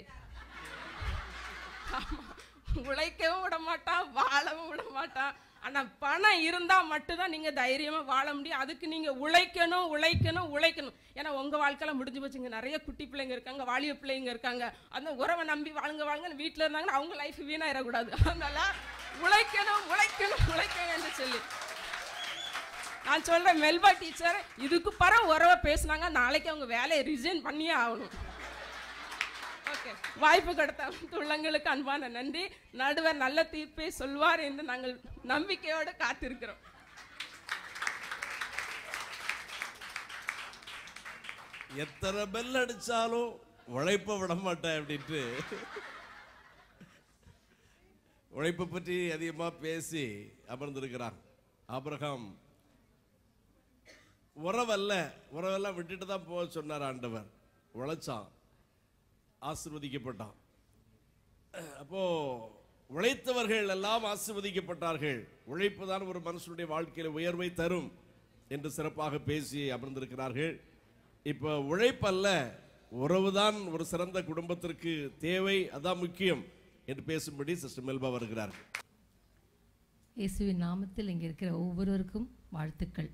ஆமா. உழைக்கவும் விட மாட்டான் வாழவும் விட மாட்டான் ஆனா பணம் இருந்தா மட்டும்தான் நீங்க தைரியமா வாழ முடியும் அதுக்கு நீங்க உழைக்கணும் உழைக்கணும் உழைக்கணும் ஏன்னா உங்க வாழ்க்கையில முடிஞ்சு போச்சுங்க நிறைய குட்டி பிள்ளைங்க இருக்காங்க வாலிப பிள்ளைங்க இருக்காங்க அந்த உறவை நம்பி வாழுங்க வாழுங்க வீட்டுல இருந்தாங்கன்னா அவங்க லைஃப் வீணாயிடக்கூடாது அதனால உழைக்கணும் உழைக்கணும் உழைக்கணும் என்று சொல்லி நான் சொல்றேன் மெல்பா டீச்சர் இதுக்கு பரம் உறவை பேசுனாங்க நாளைக்கு அவங்க வேலையை ரிசைன் பண்ணியே ஆகணும் ஓகே வாய்ப்பு கொடுத்த உள்ளங்களுக்கு அன்பான நன்றி நடுவர் நல்ல தீர்ப்பை சொல்வார் என்று நாங்கள் நம்பிக்கையோடு காத்திருக்கிறோம் எத்தனை பெல் அடிச்சாலும் உழைப்ப விட மாட்டேன் அப்படின்ட்டு உழைப்பை பற்றி அதிகமா பேசி அமர்ந்திருக்கிறான் ஆபிரகாம் உறவல்ல உறவெல்லாம் விட்டுட்டு தான் போக சொன்னார் ஆண்டவர் உழைச்சான் ஆசிர்வதிக்கப்பட்டான் அப்போ உழைத்தவர்கள் எல்லாம் ஆசிர்வதிக்கப்பட்டார்கள் உழைப்பு தான் ஒரு மனுஷனுடைய வாழ்க்கையில உயர்வை தரும் என்று சிறப்பாக பேசி அமர்ந்திருக்கிறார்கள் இப்போ உழைப்பல்ல உறவுதான் ஒரு சிறந்த குடும்பத்திற்கு தேவை அதான் முக்கியம் என்று பேசும்படி சிஸ்டர் மெல்பா வருகிறார்கள் இயேசுவின் நாமத்தில் இங்கே இருக்கிற ஒவ்வொருவருக்கும் வாழ்த்துக்கள்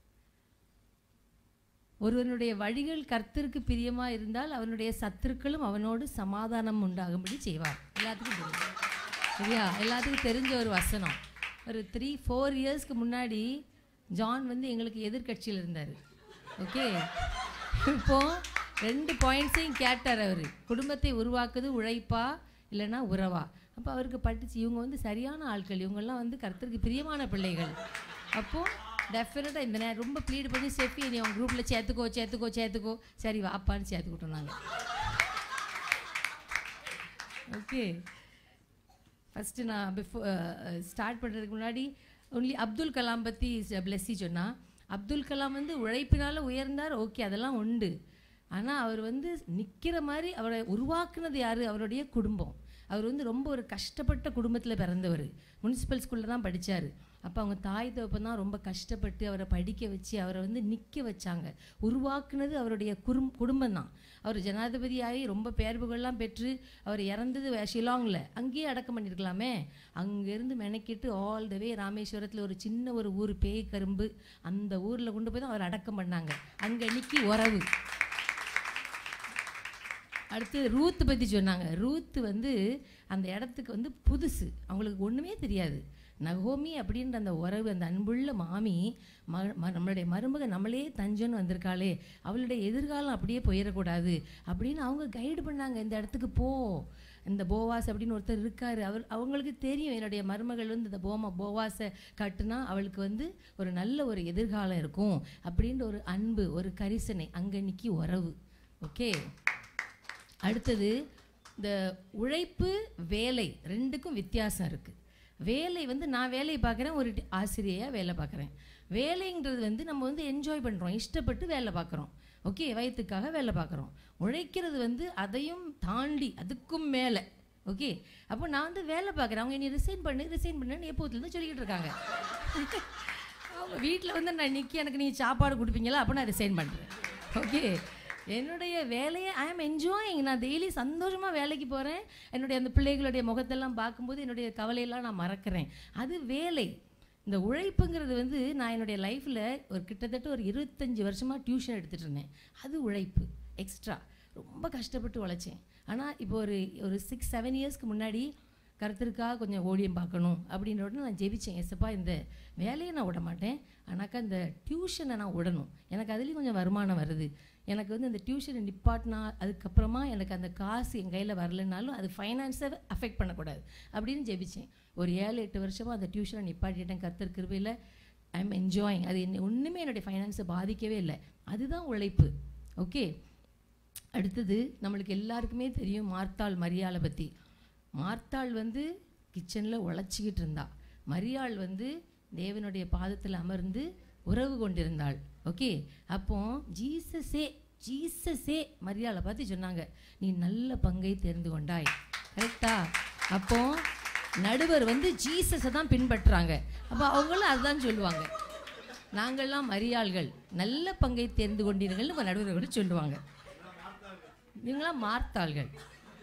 ஒருவனுடைய வழிகள் கர்த்தருக்கு பிரியமா இருந்தால் அவனுடைய சத்துருக்களும் அவனோடு சமாதானம் உண்டாகும்படி செய்வார் எல்லாத்துக்கும் தெரியும் சரியா எல்லாத்துக்கும் தெரிஞ்ச ஒரு வசனம் ஒரு த்ரீ ஃபோர் இயர்ஸ்க்கு முன்னாடி ஜான் வந்து எங்களுக்கு எதிர்க்கட்சியில் இருந்தார் ஓகே இப்போ ரெண்டு பாயிண்ட்ஸையும் கேட்டார் அவர் குடும்பத்தை உருவாக்குது உழைப்பா இல்லைன்னா உறவா அப்போ அவருக்கு பட்டுச்சு இவங்க வந்து சரியான ஆட்கள் இவங்கெல்லாம் வந்து கர்த்தருக்கு பிரியமான பிள்ளைகள் அப்போது டெஃபினட்டாக இந்த நேரம் ரொம்ப ப்ளீட் பண்ணி செஃபி நீ அவங்க குரூப்பில் சேர்த்துக்கோ சேர்த்துக்கோ சேர்த்துக்கோ சரி வாப்பான்னு சேர்த்துக்கிட்டோம் நாங்கள் ஓகே ஃபஸ்ட்டு நான் பிஃபோர் ஸ்டார்ட் பண்ணுறதுக்கு முன்னாடி ஒன்லி அப்துல் கலாம் பற்றி பிளஸ்ஸி சொன்னா அப்துல் கலாம் வந்து உழைப்பினால் உயர்ந்தார் ஓகே அதெல்லாம் உண்டு ஆனால் அவர் வந்து நிற்கிற மாதிரி அவரை உருவாக்குனது யார் அவருடைய குடும்பம் அவர் வந்து ரொம்ப ஒரு கஷ்டப்பட்ட குடும்பத்தில் பிறந்தவர் முனிசிபல் ஸ்கூலில் தான் படித்தார் அப்போ அவங்க தாய் தகப்பன் தான் ரொம்ப கஷ்டப்பட்டு அவரை படிக்க வச்சு அவரை வந்து நிற்க வச்சாங்க உருவாக்குனது அவருடைய குடும் குடும்பம் தான் அவர் ஜனாதிபதியாகி ரொம்ப பேர் புகழ்லாம் பெற்று அவர் இறந்தது ஷிலாங்கில் அங்கேயே அடக்கம் பண்ணியிருக்கலாமே அங்கேருந்து மெனக்கிட்டு ஆல் த வே ராமேஸ்வரத்தில் ஒரு சின்ன ஒரு ஊர் பேய் கரும்பு அந்த ஊரில் கொண்டு போய் தான் அவர் அடக்கம் பண்ணாங்க அங்கே நிற்கி உறவு அடுத்து ரூத் பற்றி சொன்னாங்க ரூத் வந்து அந்த இடத்துக்கு வந்து புதுசு அவங்களுக்கு ஒன்றுமே தெரியாது நகோமி அப்படின்ற அந்த உறவு அந்த அன்புள்ள மாமி ம ம- நம்மளுடைய மருமக நம்மளே தஞ்சம்னு வந்திருக்காளே அவளுடைய எதிர்காலம் அப்படியே போயிடக்கூடாது அப்படின்னு அவங்க கைடு பண்ணாங்க இந்த இடத்துக்கு போ இந்த போவாஸ் அப்படின்னு ஒருத்தர் இருக்காரு அவர் அவங்களுக்கு தெரியும் என்னுடைய மருமகள் வந்து இந்த போமா போவாஸை கட்டுனா அவளுக்கு வந்து ஒரு நல்ல ஒரு எதிர்காலம் இருக்கும் அப்படின்ற ஒரு அன்பு ஒரு கரிசனை அங்கே நிக்கி உறவு ஓகே அடுத்தது இந்த உழைப்பு வேலை ரெண்டுக்கும் வித்தியாசம் இருக்குது வேலை வந்து நான் வேலையை பார்க்குறேன் ஒரு டி- ஆசிரியையா வேலை பார்க்குறேன் வேலைங்கிறது வந்து நம்ம வந்து என்ஜாய் பண்ணுறோம் இஷ்டப்பட்டு வேலை பார்க்குறோம் ஓகே வயிற்றுக்காக வேலை பார்க்குறோம் உழைக்கிறது வந்து அதையும் தாண்டி அதுக்கும் மேலே ஓகே அப்போ நான் வந்து வேலை பார்க்குறேன் அவங்க நீ ரிசைன் பண்ணு ரிசைன் பண்ணுன்னு எப்போதுலேருந்து சொல்லிக்கிட்டு இருக்காங்க அவங்க வீட்டில் வந்து நான் நிற்கி எனக்கு நீங்கள் சாப்பாடு கொடுப்பீங்களா அப்போ நான் ரிசைன் பண்ணுறேன் ஓகே என்னுடைய வேலையை ஐ ஆம் என்ஜாயிங் நான் டெய்லி சந்தோஷமாக வேலைக்கு போகிறேன் என்னுடைய அந்த பிள்ளைகளுடைய முகத்தெல்லாம் பார்க்கும்போது என்னுடைய கவலையெல்லாம் நான் மறக்கிறேன் அது வேலை இந்த உழைப்புங்கிறது வந்து நான் என்னுடைய லைஃப்பில் ஒரு கிட்டத்தட்ட ஒரு இருபத்தஞ்சி வருஷமாக டியூஷன் எடுத்துகிட்டு இருந்தேன் அது உழைப்பு எக்ஸ்ட்ரா ரொம்ப கஷ்டப்பட்டு உழைச்சேன் ஆனால் இப்போ ஒரு ஒரு சிக்ஸ் செவன் இயர்ஸ்க்கு முன்னாடி கருத்திற்காக கொஞ்சம் ஓடியம் பார்க்கணும் அப்படின்ற உடனே நான் ஜெபிச்சேன் எஸ்ப்பா இந்த வேலையை நான் விட மாட்டேன் ஆனாக்கா இந்த டியூஷனை நான் விடணும் எனக்கு அதுலேயும் கொஞ்சம் வருமானம் வருது எனக்கு வந்து அந்த டியூஷனை நிப்பாட்டினா அதுக்கப்புறமா எனக்கு அந்த காசு என் கையில் வரலைனாலும் அது ஃபைனான்ஸை அஃபெக்ட் பண்ணக்கூடாது அப்படின்னு ஜெபிச்சேன் ஒரு ஏழு எட்டு வருஷமாக அந்த டியூஷனை நிப்பாட்டிட்டேன் கர்த்தர் கிருபையில் ஐ எம் என்ஜாயிங் அது என்ன ஒன்றுமே என்னுடைய ஃபைனான்ஸை பாதிக்கவே இல்லை அதுதான் உழைப்பு ஓகே அடுத்தது நம்மளுக்கு எல்லாருக்குமே தெரியும் மார்த்தாள் மரியாளை பற்றி மார்த்தாள் வந்து கிச்சனில் உழைச்சிக்கிட்டு இருந்தா மரியாள் வந்து தேவனுடைய பாதத்தில் அமர்ந்து உறவு கொண்டிருந்தாள் ஓகே அப்போ ஜீசஸே ஜீசஸே மரியாதை பார்த்து சொன்னாங்க நீ நல்ல பங்கை தெரிந்து கொண்டாய் கரெக்டா அப்போ நடுவர் வந்து ஜீசஸை தான் பின்பற்றுறாங்க அப்போ அவங்களும் அதுதான் சொல்லுவாங்க நாங்கள்லாம் மரியாள்கள் நல்ல பங்கை தெரிந்து கொண்டீர்கள் நம்ம நடுவர்கள் சொல்லுவாங்க இவங்களாம் மார்த்தாள்கள்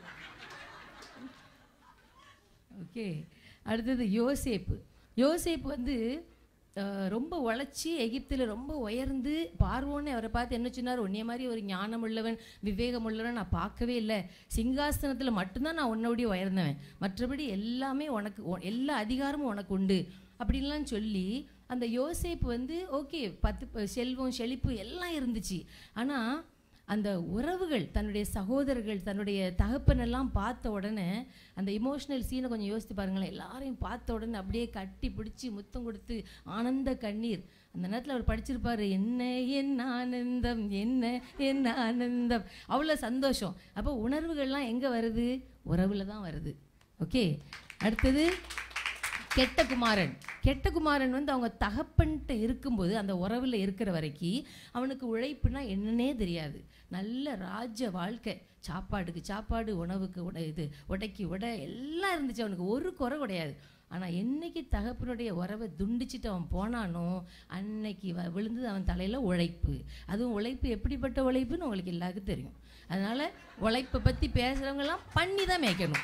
ஓகே அடுத்தது யோசேப்பு யோசேப்பு வந்து அஹ், ரொம்ப உழைச்சி எகிப்தில் ரொம்ப உயர்ந்து பார்வோன்னு அவரை பார்த்து என்ன சொன்னார் உன்னைய மாதிரி ஒரு ஞானம் உள்ளவன் விவேகம் உள்ளவன் நான் பார்க்கவே இல்லை சிங்காசனத்தில் மட்டும்தான் நான் உன்னோடைய உயர்ந்தவன் மற்றபடி எல்லாமே உனக்கு உ- எல்லா அதிகாரமும் உனக்கு உண்டு அப்படின்லாம் சொல்லி அந்த யோசேப்பு வந்து ஓகே பத்து ப- செல்வம் செழிப்பு எல்லாம் இருந்துச்சு ஆனால் அந்த உறவுகள் தன்னுடைய சகோதரர்கள் தன்னுடன் தகப்பனெல்லாம் பார்த்த உடனே அந்த இமோஷனல் சீனை கொஞ்சம் யோசித்து பாருங்களேன் எல்லாரையும் பார்த்த உடனே அப்படியே கட்டி பிடிச்சி முத்தம் கொடுத்து ஆனந்த கண்ணீர் அந்த நேரத்தில் அவர் படிச்சிருப்பாரு என்ன என்ன ஆனந்தம் என்ன என்ன ஆனந்தம் அவ்வளோ சந்தோஷம் அப்போ உணர்வுகள்லாம் எங்கே வருது உறவில் தான் வருது ஓகே அடுத்தது கெட்ட குமாரன் கெட்ட குமாரன் வந்து அவங்க தகப்பன்ட்டு இருக்கும்போது அந்த உறவில் இருக்கிற வரைக்கும் அவனுக்கு உழைப்புனா என்னன்னே தெரியாது நல்ல ராஜ வாழ்க்கை சாப்பாடுக்கு சாப்பாடு உணவுக்கு உட இது உடைக்கு உடை எல்லாம் இருந்துச்சு அவனுக்கு ஒரு குறை கிடையாது ஆனால் என்னைக்கு தகப்பனுடைய உறவை துண்டிச்சிட்டு அவன் போனானோ அன்னைக்கு வ- விழுந்தது அவன் தலையில் உழைப்பு அதுவும் உழைப்பு எப்படிப்பட்ட உழைப்புன்னு உங்களுக்கு எல்லாருக்கும் தெரியும் அதனால் உழைப்பை பற்றி பேசுகிறவங்கெல்லாம் பண்ணி தான் மேய்க்கணும்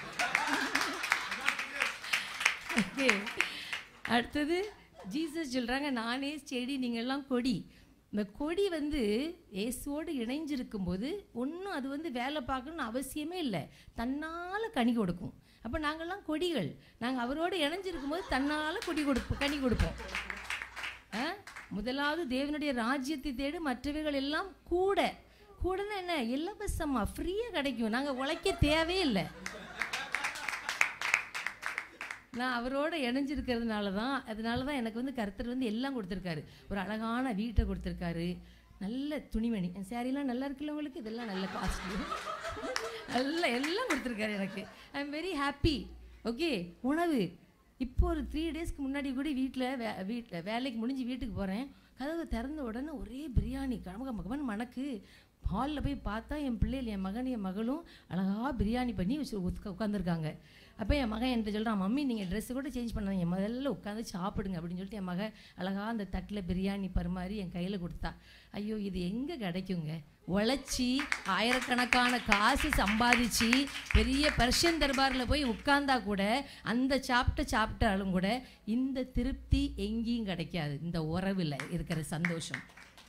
ஓகே அடுத்தது ஜீசஸ் சொல்கிறாங்க நானே செடி நீங்கள்லாம் கொடி இந்த கொடி வந்து இயேசுவோடு இணைஞ்சிருக்கும்போது ஒன்றும் அது வந்து வேலை பார்க்கணும்னு அவசியமே இல்லை தன்னால் கனி கொடுக்கும் அப்போ நாங்கள்லாம் கொடிகள் நாங்கள் அவரோடு இணைஞ்சிருக்கும் போது தன்னால் கொடி கொடுப்போம் கனி கொடுப்போம் ஆ? முதலாவது தேவனுடைய ராஜ்யத்தை தேடு மற்றவைகள் எல்லாம் கூட கூடன்னா என்ன இலவசமா ஃப்ரீயாக கிடைக்கும் நாங்கள் உழைக்க தேவையில்லை நான் அவரோட இணைஞ்சிருக்கிறதுனால தான் அதனால தான் எனக்கு வந்து கர்த்தர் வந்து எல்லாம் கொடுத்துருக்காரு ஒரு அழகான வீட்டை கொடுத்துருக்காரு நல்ல துணிமணி என் சாரீலாம் நல்லா இருக்குல்ல உங்களுக்கு இதெல்லாம் நல்ல காஸ்ட்லி நல்ல எல்லாம் கொடுத்துருக்காரு எனக்கு I am very happy okay உணவு இப்போ ஒரு த்ரீ டேஸ்க்கு முன்னாடி கூட வீட்டில் வே வீட்டில் வேலைக்கு முடிஞ்சு வீட்டுக்கு போகிறேன் கதவை திறந்த உடனே ஒரே பிரியாணி கம கம கமன்னு மணக்கு ஹாலில் போய் பார்த்தா என் பிள்ளைகள் என் மகன் என் மகளும் அழகாக பிரியாணி பண்ணி உட்காந்துருக்காங்க அப்போ என் மகன் என்கிட்ட சொல்கிறான் மம்மி நீங்கள் ட்ரெஸ்ஸு கூட சேஞ்ச் பண்ணாதீங்க முதல்ல உட்காந்து சாப்பிடுங்க அப்படின்னு சொல்லிட்டு என் மகன் அழகாக அந்த தட்டில் பிரியாணி பரிமாறி என் கையில் கொடுத்தா ஐயோ இது எங்கே கிடைக்குங்க உழைச்சி ஆயிரக்கணக்கான காசு சம்பாதிச்சு பெரிய பர்ஷியன் தர்பாரில் போய் உட்கார்ந்தா கூட அந்த சாப்பிட்ட சாப்பிட்டாலும் கூட இந்த திருப்தி எங்கேயும் கிடைக்காது இந்த உறவில் இருக்கிற சந்தோஷம்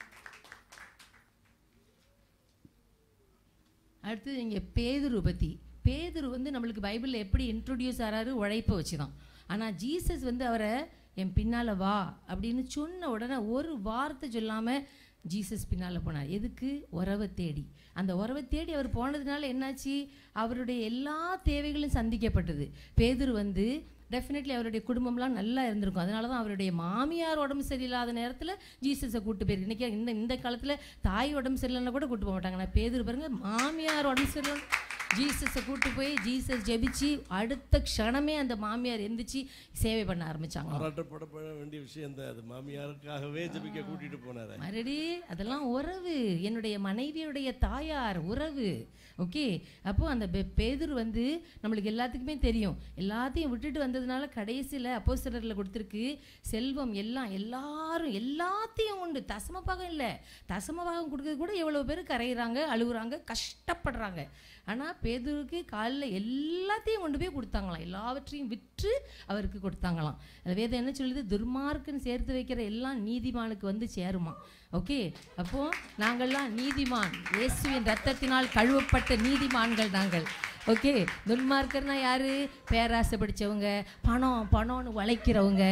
அடுத்தது இங்கே பேதுரு பற்றி பேதுரு வந்து நம்மளுக்கு பைபிளில் எப்படி இன்ட்ரொடியூஸ் ஆறாரு உழைப்பை வச்சு தான் ஆனால் ஜீசஸ் வந்து அவரை என் பின்னால் வா அப்படின்னு சொன்ன உடனே ஒரு வார்த்தை சொல்லாமல் ஜீசஸ் பின்னால் போனார் எதுக்கு உறவை தேடி அந்த உறவை தேடி அவர் போனதுனால என்னாச்சு அவருடைய எல்லா தேவைகளும் சந்திக்கப்பட்டது பேதுரு வந்து டெஃபினெட்லி அவருடைய குடும்பம்லாம் நல்லா இருந்திருக்கும் அதனால தான் அவருடைய மாமியார் உடம்பு சரியில்லாத நேரத்தில் ஜீசஸை கூட்டு போயிருக்கு இன்றைக்கி இந்த இந்த காலத்தில் தாய் உடம்பு சரியில்லைன்னா கூட கூட்டு போக மாட்டாங்க நான் பேதுரு பாருங்க மாமியார் உடம்பு சரியில்லை ஜீசஸை கூட்டு போய் ஜீசஸ் ஜெபிச்சு அடுத்த க்ஷணமே அந்த மாமியார் எந்திரிச்சு சேவை பண்ண ஆரம்பிச்சாங்க பாராட்டப்பட வேண்டிய விஷயம் தான் அது மாமியாருக்காகவே ஜெபிக்க கூட்டிட்டு போனாரு மறுபடி அதெல்லாம் உறவு என்னுடைய மனைவியுடைய தாயார் உறவு ஓகே அப்போ அந்த பெ- பேதுரு வந்து நம்மளுக்கு எல்லாத்துக்குமே தெரியும் எல்லாத்தையும் விட்டுட்டு வந்ததுனால கடைசியில் அப்போஸ்தலரில் கொடுத்துருக்கு செல்வம் எல்லாம் எல்லாரும் எல்லாத்தையும் உண்டு தசமபாகம் இல்லை தசமபாகம் கொடுக்கறது கூட எவ்வளோ பேர் கரையிறாங்க அழுகுறாங்க கஷ்டப்படுறாங்க ஆனால் பேதுருக்கு காலில் எல்லாத்தையும் கொண்டு போய் கொடுத்தாங்களாம் எல்லாவற்றையும் விற்று அவருக்கு கொடுத்தாங்களாம் அது வேதம் என்ன சொல்லுது துர்மார்க்குன்னு சேர்த்து வைக்கிற எல்லாம் நீதிமானுக்கு வந்து சேருமா ஓகே அப்போ நாங்கள்லாம் நீதிமான் இயேசுவின் ரத்தத்தினால் கழுவப்பட்ட நீதிமான்கள் நாங்கள் ஓகே துன்மார்க்கர்னா யாரு பேராசை பிடிச்சவங்க பணம் பணம்னு உழைக்கிறவங்க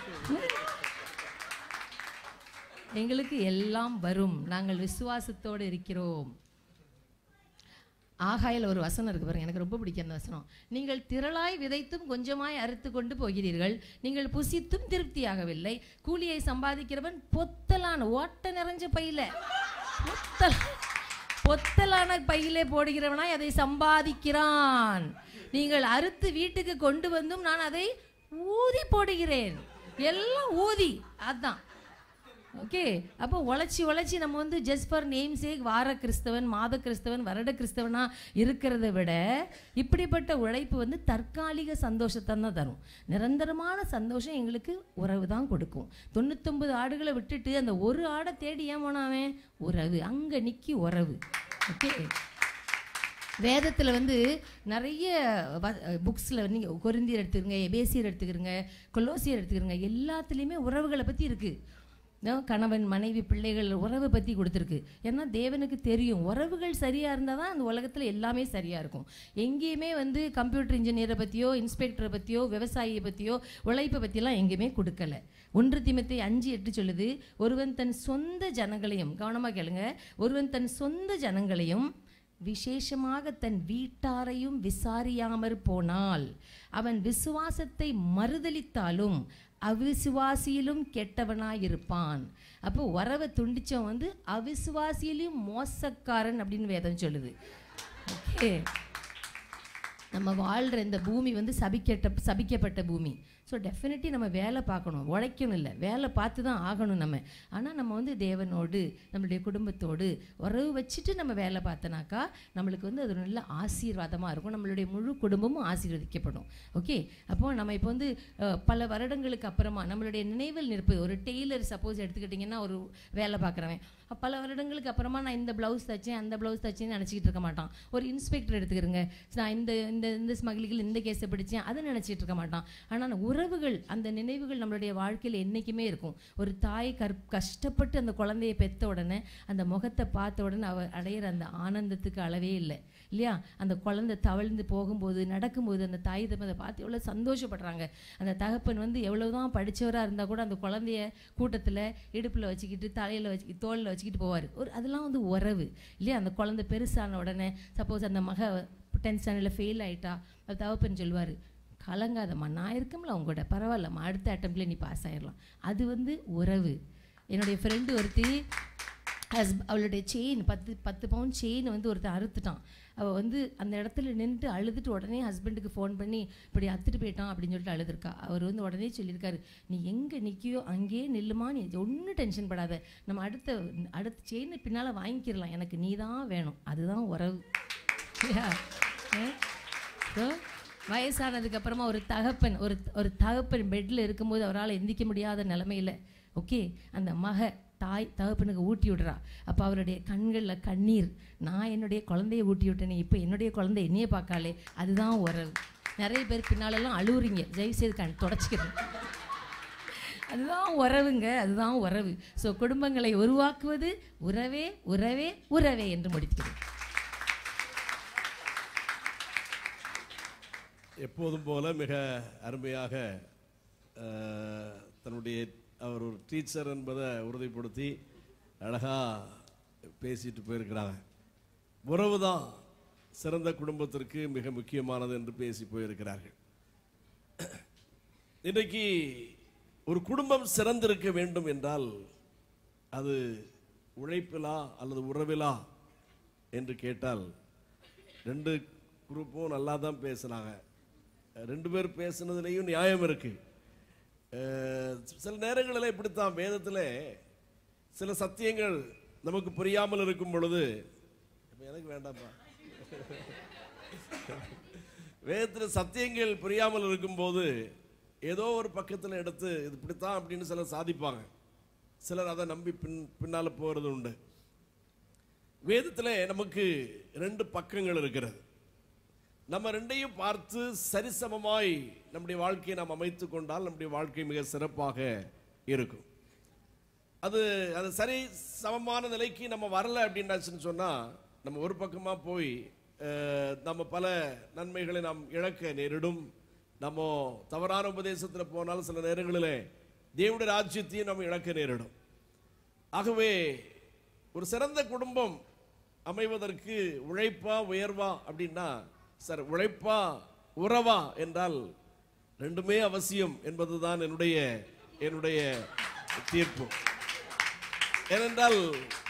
எங்களுக்கு எல்லாம் வரும் நாங்கள் விசுவாசத்தோடு இருக்கிறோம் ஆகாயில் ஒரு வசனம் இருக்கு பாருங்க எனக்கு ரொம்ப பிடிக்கும் அந்த வசனம் நீங்கள் திரளாய் விதைத்தும் கொஞ்சமாய் அறுத்து கொண்டு போகிறீர்கள் நீங்கள் புசித்தும் திருப்தியாகவில்லை கூலியை சம்பாதிக்கிறவன் பொத்தலான ஓட்ட நிறைஞ்ச பையில பொத்தல் பொத்தலான பையிலே போடுகிறவனாய் அதை சம்பாதிக்கிறான் நீங்கள் அறுத்து வீட்டுக்கு கொண்டு வந்தும் நான் அதை ஊதி போடுகிறேன் எல்லாம் ஊதி அதான் ஓகே அப்போ உழைச்சி உழைச்சி நம்ம வந்து ஜஸ்ட் ஃபார் நேம் சேக் வார கிறிஸ்தவன் மாத கிறிஸ்தவன் வருட கிறிஸ்தவனா இருக்கிறத விட இப்படிப்பட்ட உழைப்பு வந்து தற்காலிக சந்தோஷத்தை தான் தரும் நிரந்தரமான சந்தோஷம் எங்களுக்கு உறவு தான் கொடுக்கும் தொண்ணூத்தொன்பது ஆடுகளை விட்டுட்டு அந்த ஒரு ஆடை தேடி ஏன் போனாவன் உறவு அங்கே நிக்கி உறவு ஓகே வேதத்தில் வந்து நிறைய புக்ஸில் நீங்கள் கொரிந்தியர் எடுத்துக்கிறங்க எபேசியர் எடுத்துக்கிறங்க கொலோசியர் எடுத்துக்கிறங்க எல்லாத்துலேயுமே உறவுகளை பற்றி இருக்குது கணவன் மனைவி பிள்ளைகள் உறவை பற்றி கொடுத்துருக்கு ஏன்னா தேவனுக்கு தெரியும் உறவுகள் சரியாக இருந்தால் தான் அந்த உலகத்தில் எல்லாமே சரியாக இருக்கும் எங்கேயுமே வந்து கம்ப்யூட்டர் இன்ஜினியரை பற்றியோ இன்ஸ்பெக்டரை பற்றியோ விவசாயியை பற்றியோ உழைப்பை பற்றியெல்லாம் எங்கேயுமே கொடுக்கல ஒன்று திமத்தை அஞ்சு எட்டு சொல்லுது ஒருவன் தன் சொந்த ஜனங்களையும் கவனமாக கேளுங்க ஒருவன் தன் சொந்த ஜனங்களையும் விசேஷமாக தன் வீட்டாரையும் விசாரியாமற் போனால் அவன் விசுவாசத்தை மறுதலித்தாலும் அவிசுவாசியிலும் கெட்டவனாயிருப்பான் அப்போ உறவை துண்டிச்சவன் வந்து அவிசுவாசியிலும் மோசக்காரன் அப்படின்னு வேதம் சொல்லுது ஓகே நம்ம வாழ்கிற இந்த பூமி வந்து சபிக்கட்ட சபிக்கப்பட்ட பூமி ஸோ டெஃபினெட்லி நம்ம வேலை பார்க்கணும் உழைக்கணும் இல்லை வேலை பார்த்து தான் ஆகணும் நம்ம ஆனால் நம்ம வந்து தேவனோடு நம்மளுடைய குடும்பத்தோடு உறவு வச்சுட்டு நம்ம வேலை பார்த்தனாக்கா நம்மளுக்கு வந்து அது ஒரு நல்ல ஆசீர்வாதமாக இருக்கும் நம்மளுடைய முழு குடும்பமும் ஆசீர்வதிக்கப்படும் ஓகே அப்போ நம்ம இப்போ வந்து அஹ், பல வருடங்களுக்கு அப்புறமா நம்மளுடைய நினைவில் நிற்பது ஒரு டெய்லர் சப்போஸ் எடுத்துக்கிட்டிங்கன்னா ஒரு வேலை பார்க்குறவன் பல வருடங்களுக்கு அப்புறமா நான் இந்த ப்ளவுஸ் தைச்சேன் அந்த ப்ளவுஸ் தைச்சேன்னு நினச்சிக்கிட்டு இருக்க மாட்டான் ஒரு இன்ஸ்பெக்டர் எடுத்துக்கிறங்க நான் இந்த இந்த இந்த ஸ்மகிலிகள் இந்த கேஸை பிடிச்சேன் அதை நினச்சிட்டு இருக்க மாட்டான் ஆனால் அந்த உறவுகள் அந்த நினைவுகள் நம்மளுடைய வாழ்க்கையில் என்றைக்குமே இருக்கும் ஒரு தாய் கற் கஷ்டப்பட்டு அந்த குழந்தையை பெத்த உடனே அந்த முகத்தை பார்த்த உடனே அவ அடையிற அந்த ஆனந்தத்துக்கு அளவே இல்லை இல்லையா அந்த குழந்தை தவழ்ந்து போகும்போது நடக்கும்போது அந்த தாய் தப்பை அதை பார்த்து எவ்வளோ சந்தோஷப்படுறாங்க அந்த தகப்பன் வந்து எவ்வளவுதான் படிச்சவரா இருந்தால் கூட அந்த குழந்தைய கூட்டத்தில் இடுப்பில் வச்சுக்கிட்டு தலையில் வச்சு தோளில் வச்சுக்கிட்டு போவார் ஒரு அதெல்லாம் வந்து உறவு இல்லையா அந்த குழந்தை பெருசான உடனே சப்போஸ் அந்த மக டென்த் ஸ்டாண்டர்டில் ஃபெயில் ஆயிட்டா அந்த தகப்பன் சொல்லுவார் கலங்காதம்மா நான் இருக்கம்ல உங்களோட பரவாயில்லம்மா அடுத்த அட்டம்ப்ட்ல நீ பாஸ் ஆயிடலாம் அது வந்து உறவு என்னுடைய ஃப்ரெண்டு ஒருத்தி ஹஸ் அவளுடைய செயின் பத்து பத்து பவுன் செயின் வந்து ஒருத்தன் அறுத்துட்டான் அவள் வந்து அந்த இடத்துல நின்றுட்டு அழுதுட்டு உடனே ஹஸ்பண்டுக்கு ஃபோன் பண்ணி இப்படி அத்துட்டு போயிட்டான் அப்படின்னு சொல்லிட்டு அழுதுருக்கா அவர் வந்து உடனே சொல்லியிருக்காரு நீ எங்கே நிற்கியோ அங்கேயே நில்லுமா நீ ஒன்றும் டென்ஷன் படாத நம்ம அடுத்த அடுத்த செயினை பின்னால் வாங்கிக்கிறலாம் எனக்கு நீ தான் வேணும் அதுதான் உறவு இல்லையா? ஆ? So, வயசானதுக்கு அப்புறமா ஒரு தகப்பன் ஒரு ஒரு தகப்பன் பெட்டில் இருக்கும்போது அவரால் எந்திக்க முடியாத நிலமையில ஓகே அந்த மக தாய் தகப்பனுக்கு ஊட்டி விடுறா அப்போ அவருடைய கண்களில் கண்ணீர் நான் என்னுடைய குழந்தைய ஊட்டி விட்டேனே இப்போ என்னுடைய குழந்தை என்னையே பார்க்காலே அதுதான் உறவு நிறைய பேர் பின்னாலெல்லாம் அழுவுறீங்க தயவு செய்து கண் தொடச்சிக்கிறேன் அதுதான் உறவுங்க அதுதான் உறவு ஸோ குடும்பங்களை உருவாக்குவது உறவே உறவே உறவே என்று முடிக்கிறேன் எப்போதும் போல மிக அருமையாக அஹ், தன்னுடைய அவர் ஒரு டீச்சர் என்பதை உறுதிப்படுத்தி அழகா பேசிட்டு போயிருக்கிறாங்க உறவு தான் சிறந்த குடும்பத்திற்கு மிக முக்கியமானது என்று பேசி போயிருக்கிறார்கள் இன்றைக்கு ஒரு குடும்பம் சிறந்திருக்க வேண்டும் என்றால் அது உழைப்பிலா அல்லது உறவிலா என்று கேட்டால் ரெண்டு குரூப்பும் நல்லா தான் பேசுனாங்க ரெண்டு பேர் பேசுனதுலேயும் நியாயம் இருக்கு அஹ், சில நேரங்களில் இப்படித்தான் வேதத்தில் சில சத்தியங்கள் நமக்கு புரியாமல் இருக்கும் பொழுது இப்ப எனக்கு வேண்டாம்ப்பா வேதத்தில் சத்தியங்கள் புரியாமல் இருக்கும்போது ஏதோ ஒரு பக்கத்தில் எடுத்து இது இப்படித்தான் அப்படின்னு சிலர் சாதிப்பாங்க சிலர் அதை நம்பி பின் பின்னால் போகிறது உண்டு வேதத்தில் நமக்கு ரெண்டு பக்கங்கள் இருக்கிறது நம்ம ரெண்டையும் பார்த்து சரிசமமாய் நம்முடைய வாழ்க்கையை நாம் அமைத்து கொண்டால் நம்முடைய வாழ்க்கை மிக சிறப்பாக இருக்கும் அது அது சரி சமமான நிலைக்கு நம்ம வரல அப்படின்னாச்சுன்னு சொன்னா நம்ம ஒரு பக்கமா போய் அஹ், நம்ம பல நன்மைகளை நாம் இழக்க நேரிடும் நம்ம தவறான உபதேசத்துல போனாலும் சில நேரங்களில் தேவனுடைய ராஜ்யத்தையும் நம்ம இழக்க நேரிடும் ஆகவே ஒரு சிறந்த குடும்பம் அமைவதற்கு உழைப்பா உயர்வா அப்படின்னா சார் உழைப்பா உறவா என்றால் ரெண்டுமே அவசியம் என்பதுதான் என்னுடைய என்னுடைய தீர்ப்பு ஏனென்றால்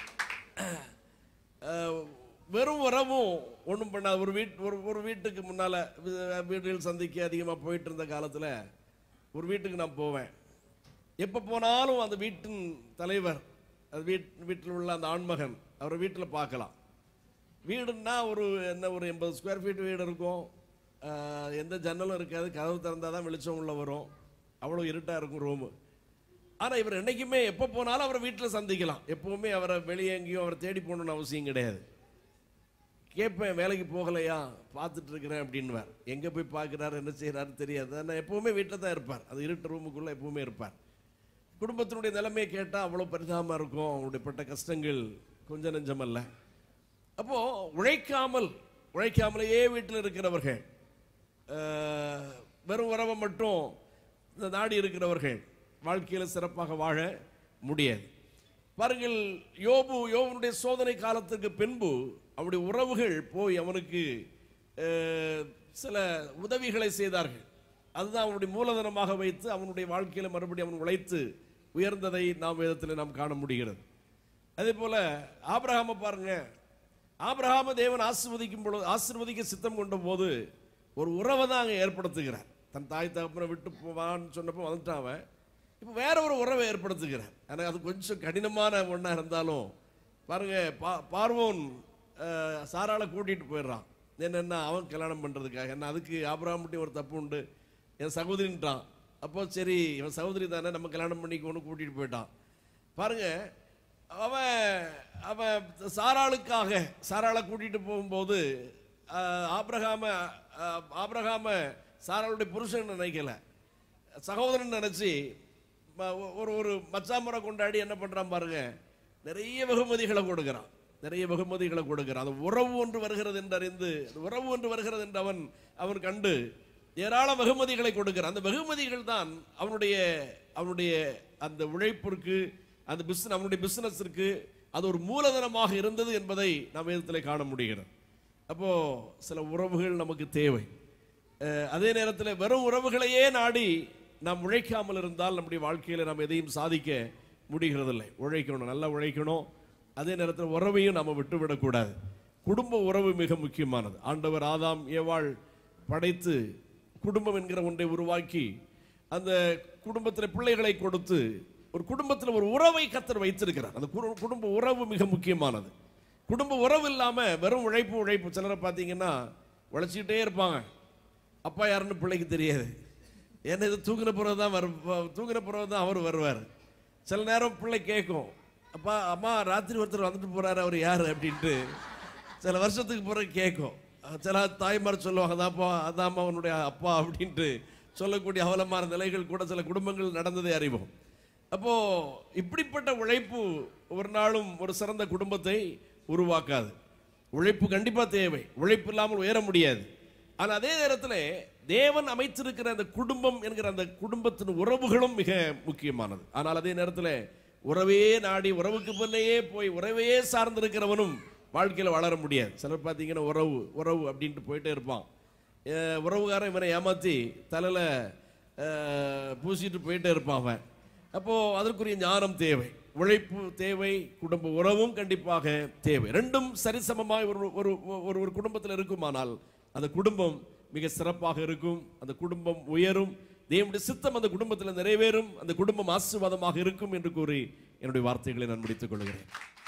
அஹ், வெறும் உறவும் ஒன்றும் பண்ணாது ஒரு வீட் ஒரு ஒரு வீட்டுக்கு முன்னால் வீடுகள் சந்திக்க அதிகமாக போயிட்டு இருந்த காலத்தில் ஒரு வீட்டுக்கு நான் போவேன் எப்போ போனாலும் அந்த வீட்டின் தலைவர் அது வீட் வீட்டில் உள்ள அந்த ஆண்மகன் அவரை வீட்டில் பார்க்கலாம் வீடுன்னா ஒரு என்ன ஒரு எண்பது ஸ்கொயர் ஃபீட் வீடு இருக்கும் ஆஹ் எந்த ஜன்னலும் இருக்காது கதவு திறந்தால் தான் வெளிச்சம் உள்ள வரும் அவ்வளோ இருட்டாக இருக்கும் ரூமு ஆனால் இவர் என்னைக்குமே எப்போ போனாலும் அவரை வீட்டில் சந்திக்கலாம் எப்பவுமே அவரை வெளியே எங்கேயும் அவரை தேடி போகணும்னு அவசியம் கிடையாது கேட்பேன் வேலைக்கு போகலையா பார்த்துட்டு இருக்கிறேன் அப்படின்னுவார் எங்கே போய் பார்க்குறாரு என்ன செய்கிறாரு தெரியாது ஆனால் எப்பவுமே வீட்டில் தான் இருப்பார் அது இருட்டு ரூமுக்குள்ளே எப்பவுமே இருப்பார் குடும்பத்தினுடைய நிலைமையை கேட்டால் அவ்வளோ பரிதாபமாக இருக்கும் அவங்களுடைய பட்ட கஷ்டங்கள் கொஞ்சம் நெஞ்சமல்ல அப்போ உழைக்காமல் உழைக்காமலேயே வீட்டில் இருக்கிறவர்கள் அஹ், வெறும் உறவை மட்டும் இந்த நாடி இருக்கிறவர்கள் வாழ்க்கையில் சிறப்பாக வாழ முடியாது பாருங்கள் யோபு யோபனுடைய சோதனை காலத்துக்கு பின்பு அவனுடைய உறவுகள் போய் அவனுக்கு அஹ், சில உதவிகளை செய்தார்கள் அதுதான் அவனுடைய மூலதனமாக வைத்து அவனுடைய வாழ்க்கையில் மறுபடியும் அவன் உழைத்து உயர்ந்ததை நாம் வேதத்தில் நாம் காண முடிகிறது அதே போல ஆபிரகாம பாருங்க ஆபிரகாம தேவன் ஆசீர்வதிக்கும் பொழுது ஆசீர்வதிக்க சித்தம் கொண்ட போது ஒரு உறவை தான் அங்கே ஏற்படுத்துகிறார் தன் தாய் தகப்பனை விட்டு போவான்னு சொன்னப்போ வந்துட்டான் அவன் இப்போ வேற ஒரு உறவை ஏற்படுத்துகிறார் ஆனால் அது கொஞ்சம் கடினமான ஒன்றா இருந்தாலும் பாருங்க பா பார்வோன் அஹ், சாராளை கூட்டிட்டு போயிடுறான் என்னென்ன அவன் கல்யாணம் பண்ணுறதுக்காக என்ன அதுக்கு ஆபிரகாம்கிட்ட ஒரு தப்பு உண்டு என் சகோதரின்ட்டான் அப்போ சரி இவன் சகோதரி தானே நம்ம கல்யாணம் பண்ணிக்கோன்னு கூட்டிட்டு போயிட்டான் பாருங்க அவன் அவன் சாராளுக்காக சாராளை கூட்டிட்டு போகும்போது ஆஹ், ஆபிரகாம ஆஹ், ஆபிரகாம சாராளுடைய புருஷன் நினைக்கல சகோதரன் நினைச்சு ம- ஒரு ஒரு மச்சாமுறை கொண்டாடி என்ன பண்றான் பாருங்க நிறைய வெகுமதிகளை கொடுக்கிறான் நிறைய வெகுமதிகளை கொடுக்கிறான் அந்த உறவு ஒன்று வருகிறது என்று அறிந்து அந்த உறவு ஒன்று வருகிறது என்று அவன் அவன் கண்டு ஏராள வெகுமதிகளை கொடுக்கிறான் அந்த வெகுமதிகள் தான் அவனுடைய அவனுடைய அந்த உழைப்பிற்கு அந்த பிசினஸ் அவனுடைய பிசினஸிற்கு அது ஒரு மூலதனமாக இருந்தது என்பதை நாம் வேதத்தில் காண முடிகிறது அப்போ சில உறவுகள் நமக்கு தேவை அஹ், அதே நேரத்தில் வெறும் உறவுகளையே நாடி நாம் உழைக்காமல் இருந்தால் நம்முடைய வாழ்க்கையில் நாம் எதையும் சாதிக்க முடிகிறதில்லை உழைக்கணும் நல்லா உழைக்கணும் அதே நேரத்தில் உறவையும் நம்ம விட்டுவிடக்கூடாது குடும்ப உறவு மிக முக்கியமானது ஆண்டவர் ஆதாம் ஏவாள் படைத்து குடும்பம் என்கிற ஒன்றை உருவாக்கி அந்த குடும்பத்தில் பிள்ளைகளை கொடுத்து ஒரு குடும்பத்தில் ஒரு உறவை கத்தர் வைத்திருக்கிறார் அந்த குரு- குடும்ப உறவு மிக முக்கியமானது குடும்ப உறவு இல்லாம வெறும் உழைப்பு உழைப்பு சிலரை பார்த்தீங்கன்னா உழைச்சிக்கிட்டே இருப்பாங்க அப்பா யாருன்னு பிள்ளைக்கு தெரியாது ஏன்னா இது தூங்கின பிறகு தான் வரும் தூங்கின பிறகு தான் அவர் வருவார் சில நேரம் பிள்ளை கேட்கும் அப்பா அம்மா ராத்திரி ஒருத்தர் வந்துட்டு போறாரு அவர் யாரு அப்படின்ட்டு சில வருஷத்துக்கு பிறகு கேட்கும் சில தாய்மார் சொல்லுவாங்க அதான்ப்பா அதாம்மா அவனுடைய அப்பா அப்படின்ட்டு சொல்லக்கூடிய அவலமான நிலைகள் கூட சில குடும்பங்கள் நடந்ததை அறிவோம் அப்போ இப்படிப்பட்ட உழைப்பு ஒரு நாளும் ஒரு சிறந்த குடும்பத்தை உருவாக்காது உழைப்பு கண்டிப்பா தேவை உழைப்பு இல்லாமல் உயர முடியாது ஆனால் அதே நேரத்தில் தேவன் அமைத்திருக்கிற அந்த குடும்பம் என்கிற அந்த குடும்பத்தின் உறவுகளும் மிக முக்கியமானது ஆனால் அதே நேரத்தில் உறவே நாடி உறவுக்கு பின்னையே போய் உறவையே சார்ந்திருக்கிறவனும் வாழ்க்கையில் வளர முடியாது சிலர் பார்த்தீங்கன்னா உறவு உறவு அப்படின்ட்டு போயிட்டே இருப்பான் அஹ் உறவுகாரன் இவனை ஏமாத்தி தலையில் பூசிட்டு போயிட்டே இருப்பான் அவன் அப்போ அதற்குரிய ஞானம் தேவை உழைப்பு தேவை குடும்ப உறவும் கண்டிப்பாக தேவை ரெண்டும் சரிசமமாய் ஒரு ஒரு ஒரு ஒரு குடும்பத்தில் இருக்குமானால் அந்த குடும்பம் மிக சிறப்பாக இருக்கும் அந்த குடும்பம் உயரும் தேவனுடைய சித்தம் அந்த குடும்பத்தில் நிறைவேறும் அந்த குடும்பம் ஆசீர்வாதமாக இருக்கும் என்று கூறி என்னுடைய வார்த்தைகளை நான் முடித்துக் கொள்கிறேன்